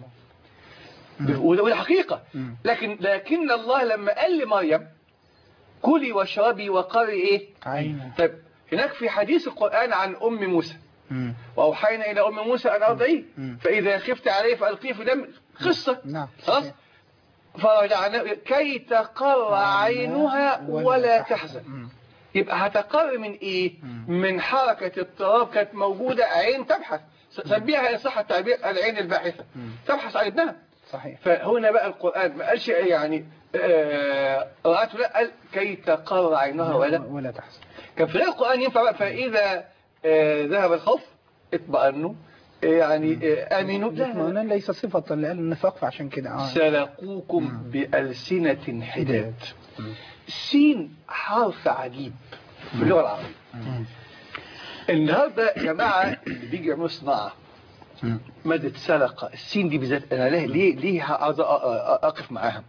وده وده حقيقة لكن لكن الله لما قال لمريم كلي واشربي وقري إيه عين طيب هناك في حديث القرآن عن أم موسى وأوحينا إلى أم موسى أن أرضعيه فإذا خفت عليه فألقيه في دم قصة نعم خلاص فرجعنا كي تقر عينها ولا تحزن يبقى هتقر من ايه من حركة اضطراب كانت موجودة عين تبحث سميها ان صح التعبير العين الباحثة تبحث عن ابنها صحيح فهنا بقى القرآن ما قالش يعني آه، رأته لا قال كي تقر عينها ولا ولا تحزن كان في غير القرآن ينفع بقى فإذا آه، ذهب الخوف اطمأنوا آه، يعني آه، آمنوا لا، لا، لا. الاطمئنان ليس صفة للنفاق فعشان كده اه سلقوكم بألسنة حداد سين حرف عجيب في اللغة العربية النهارده يا جماعة اللي بيجي يعملوا صناعة مادة سلقة السين دي بالذات أنا ليه ليه ليه عاوز أ- أ- أقف معاها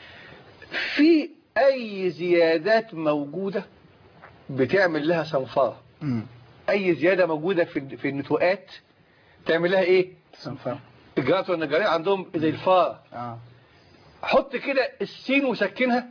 في أي زيادات موجودة بتعمل لها صنفرة مم. أي زيادة موجودة في في النتوءات تعمل لها إيه؟ صنفرة الجرات والنجارين عندهم زي الفار اه حط كده السين وسكنها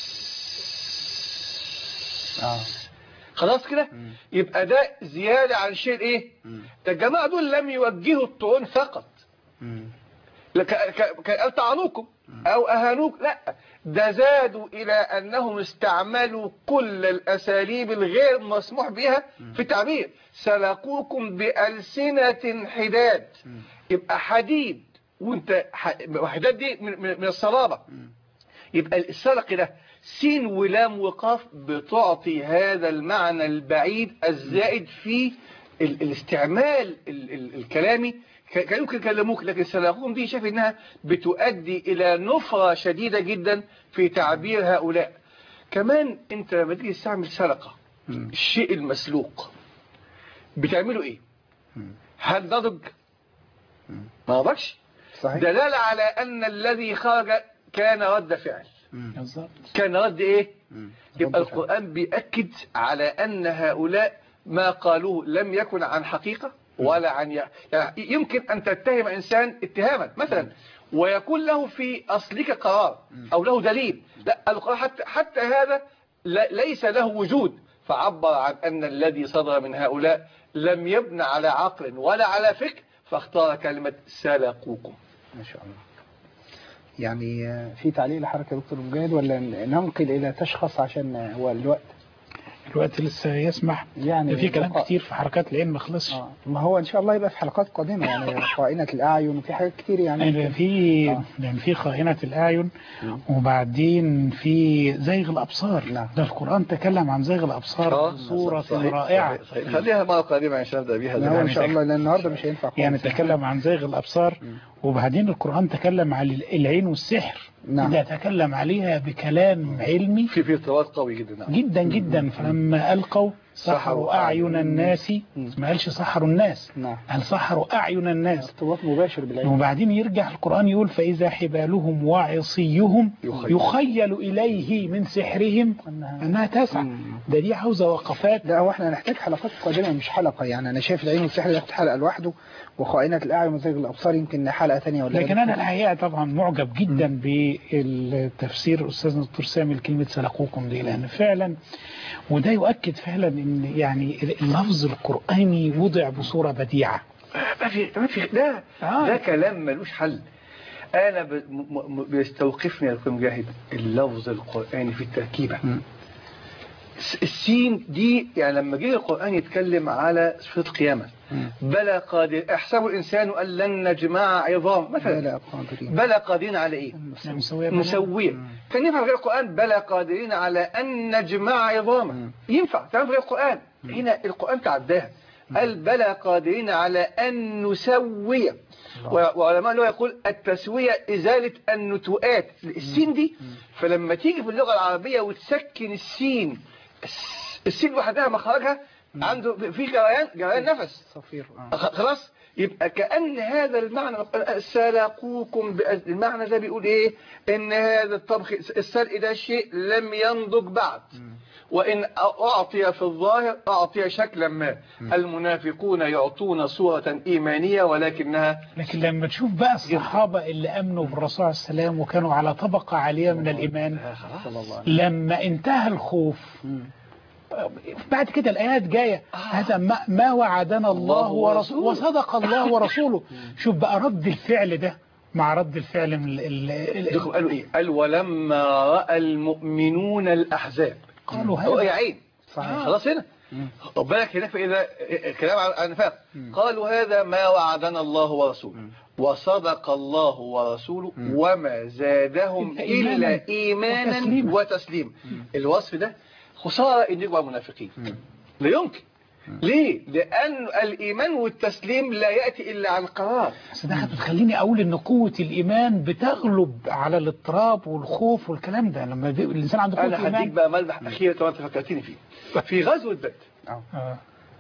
الس اه خلاص كده يبقى ده زيادة عن شيء ايه ده الجماعة دول لم يوجهوا الطعون فقط مم. لك- ك- ك- قال طعنوكم او اهانوك لا ده زادوا الى انهم استعملوا كل الاساليب الغير مسموح بها في التعبير سلقوكم بألسنة حداد يبقى حديد وانت ح- وحدات دي من, من من الصلابة يبقى السلق ده سين ولام وقاف بتعطي هذا المعنى البعيد الزائد في ال الاستعمال ال ال الكلامي ك- كان يمكن يكلموك لكن سلقوهم دي شايف انها بتؤدي الى نفرة شديدة جدا في تعبير هؤلاء كمان انت لما تيجي تستعمل سلقة الشيء المسلوق بتعمله ايه هل نضج ما نضجش صحيح دلالة على أن الذي خرج كان رد فعل بالظبط كان رد إيه يبقى رد فعل. القرآن بيأكد على أن هؤلاء ما قالوه لم يكن عن حقيقة ولا عن ي... يعني يمكن أن تتهم إنسان اتهاما مثلا ويكون له في أصلك قرار أو له دليل لا القرآن حتى, حتى هذا لا- ليس له وجود فعبر عن أن الذي صدر من هؤلاء لم يبنى على عقل ولا على فكر فاختار كلمة سلقوكم ما شاء الله يعني آه، في تعليق لحركة يا دكتور مجاهد ولا ن- ننقل إلى تشخص عشان آه، هو الوقت الوقت لسه يسمح يعني في كلام بقاء. كتير في حركات العين ما خلصش آه. ما هو إن شاء الله يبقى في حلقات قادمة يعني خائنة الأعين وفي حاجات كتير يعني يعني في آه. يعني في خائنة الأعين وبعدين في زيغ الأبصار نعم. ده القرآن تكلم عن زيغ الأبصار بصورة صحيح، رائعة صحيح، صحيح. خليها مرة قادمة عشان نبدأ بها لا هو زمان. إن شاء الله لأن النهاردة مش هينفع خالص يعني تكلم عن زيغ الأبصار وبعدين القرآن تكلم عن العين والسحر نعم. ده تكلم عليها بكلام علمي في في ارتباط قوي جدا نعم جدا جدا فلما ألقوا سحروا أعين الناس ما قالش سحروا الناس نعم قال سحروا أعين الناس ارتباط مباشر بالعين وبعدين يرجع القرآن يقول فإذا حبالهم وعصيهم يخيل. يخيل إليه من سحرهم أنها تسعى ده دي عاوزة وقفات لا هو احنا هنحتاج حلقات قادمة مش حلقة يعني أنا شايف العين والسحر ياخد حلقة لوحده وخائنة الأعين وزيغ الأبصار يمكن حلقة ثانية ولا لكن أنا الحقيقة طبعا معجب جدا بالتفسير أستاذنا الدكتور سامي لكلمة سلقوكم دي لأن فعلا وده يؤكد فعلا ان يعني اللفظ القرآني وضع بصورة بديعة ما في ما في ده آه. ده كلام ملوش حل انا ب... م... م... بيستوقفني يا دكتور مجاهد اللفظ القراني في التركيبه الس- السين دي يعني لما جه القران يتكلم على صفه قيامه بلى قادر احسب الانسان ان لن نجمع عظام مثلا بلى قادرين بلى قادرين على ايه يعني مسوية بين- مسوية كان ينفع في غير القرآن بلى قادرين على أن نجمع عظاما ينفع تعمل في غير القرآن هنا القرآن تعداها قال بلى قادرين على أن نسوي و- وعلماء اللغة يقول التسوية إزالة النتوءات السين دي فلما تيجي في اللغة العربية وتسكن السين الس- السين لوحدها مخرجها عنده في جريان جريان نفس صفير آه. خ- خلاص يبقى كأن هذا المعنى سلقوكم بأز- المعنى ده بيقول ايه ان هذا الطبخ السلق ده شيء لم ينضج بعد وإن أعطي في الظاهر أعطي شكلا ما المنافقون يعطون صورة إيمانية ولكنها لكن لما تشوف بقى الصحابة اللي أمنوا بالرسول عليه السلام وكانوا على طبقة عالية من الإيمان صلى الله عليه لما انتهى الخوف بعد كده الآيات جاية هذا ما, ما وعدنا الله الله ورسوله ورسوله. وصدق الله ورسوله شوف بقى رد الفعل ده مع رد الفعل من ال ال دخلوا قالوا إيه قال ولما رأى المؤمنون الأحزاب قالوا هو هذا يا عين صحيح. خلاص هنا خد بالك هنا فإذا كلام عن النفاق قالوا هذا ما وعدنا الله ورسوله وصدق الله ورسوله وما زادهم إلا إيمانا إلا إيمانا وتسليما. وتسليما الوصف ده خسارة إن يجمع منافقين لا يمكن ليه؟ لأن الإيمان والتسليم لا يأتي إلا عن قرار بس ده هتخليني أقول إن قوة الإيمان بتغلب على الاضطراب والخوف والكلام ده لما بي- الإنسان عنده قوة أنا هديك إيمان بقى ملمح أخير طبعا أنت فكرتني فيه في غزوة بدر آه.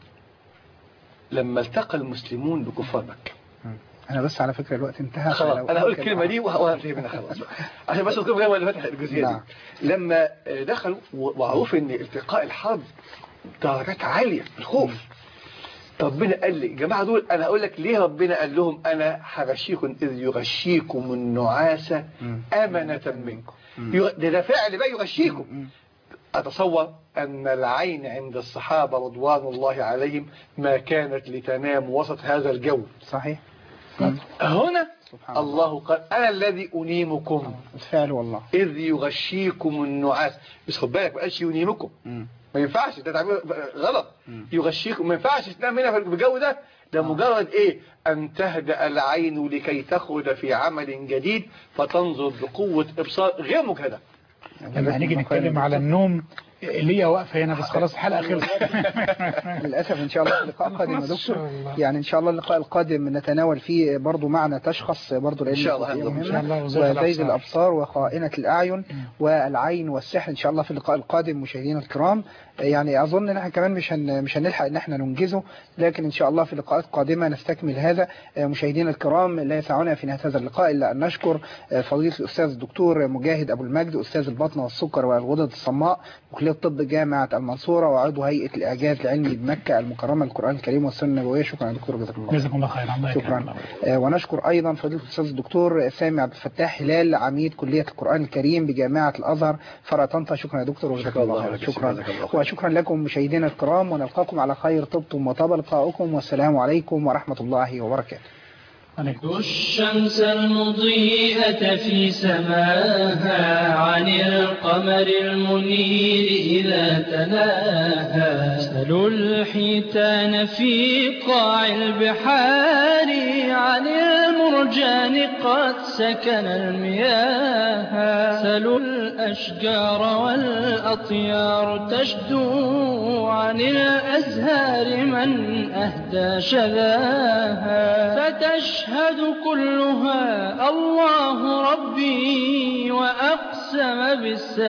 لما التقى المسلمون بكفار مكة أنا بس على فكرة الوقت انتهى خلاص فلو انا هقول أمكن- الكلمه دي وهنتهي منها خلاص عشان بس اذكر غير اللي فتح الجزئيه نعم. دي لما آه، دخلوا و- وعرفوا ان التقاء الحرب درجات عاليه الخوف ربنا قال لي جماعه دول انا هقول لك ليه ربنا قال لهم انا هغشيكم اذ يغشيكم النعاس امنه منكم يغ- ده, ده فعل بقى يغشيكم أتصور أن العين عند الصحابة رضوان الله عليهم ما كانت لتنام وسط هذا الجو صحيح هنا سبحان الله الله قال أنا الذي أنيمكم بالفعل والله إذ يغشيكم النعاس بس خد بالك ما قالش ينيمكم مم. ما ينفعش ده تعبير غلط يغشيكم ما ينفعش تنام هنا في الجو ده ده مجرد ايه ان تهدأ العين لكي تخرج في عمل جديد فتنظر بقوة ابصار غير مجهدة لما هنيجي نتكلم على النوم ليا واقفه هنا بس خلاص الحلقه خلصت للأسف إن شاء الله اللقاء القادم يا خلاص إن شاء دكتور الله. يعني إن شاء الله اللقاء القادم نتناول فيه برضو معنى تشخص برضو لأن إن شاء الله، الجزئية إن شاء الله، مهمة وزيغ وزيغ الأبصار. الأبصار وخائنة الأعين والعين والسحر إن شاء الله في اللقاء القادم مشاهدينا الكرام يعني أظن إن احنا كمان مش هن مش هنلحق إن احنا ننجزه لكن إن شاء الله في لقاءات قادمة نستكمل هذا مشاهدينا الكرام لا يسعنا في نهاية هذا اللقاء إلا أن نشكر فضيلة الأستاذ الدكتور مجاهد أبو المجد أستاذ البطن والسكر والغدد الصماء وكلية طب جامعة المنصورة وعضو هيئة الإعجاز العلمي بمكة المكرمة القرآن الكريم والسنة النبوية شكرا يا دكتور جزاكم الله خير. جزاكم الله خير الله يكرمك. شكرا آه، ونشكر أيضا فضيلة الأستاذ الدكتور سامي عبد الفتاح هلال عميد كلية القرآن الكريم بجامعة الأزهر فرع طنطا شكرا يا دكتور وجزاكم الله خير شكرا جزاك الله خير. وشكرا لكم مشاهدينا الكرام ونلقاكم على خير طبتم وطاب لقاؤكم والسلام عليكم ورحمة الله وبركاته عليكم الشمس المضيئة في سماها عن القمر المنير إذا تلاها سلوا الحيتان في قاع البحار عن المرجان قد سكن المياه سلوا الأشجار والأطيار تشدو عن الأزهار من أهدى شذاها فتشهد كلها الله ربي وأقسم بالسلام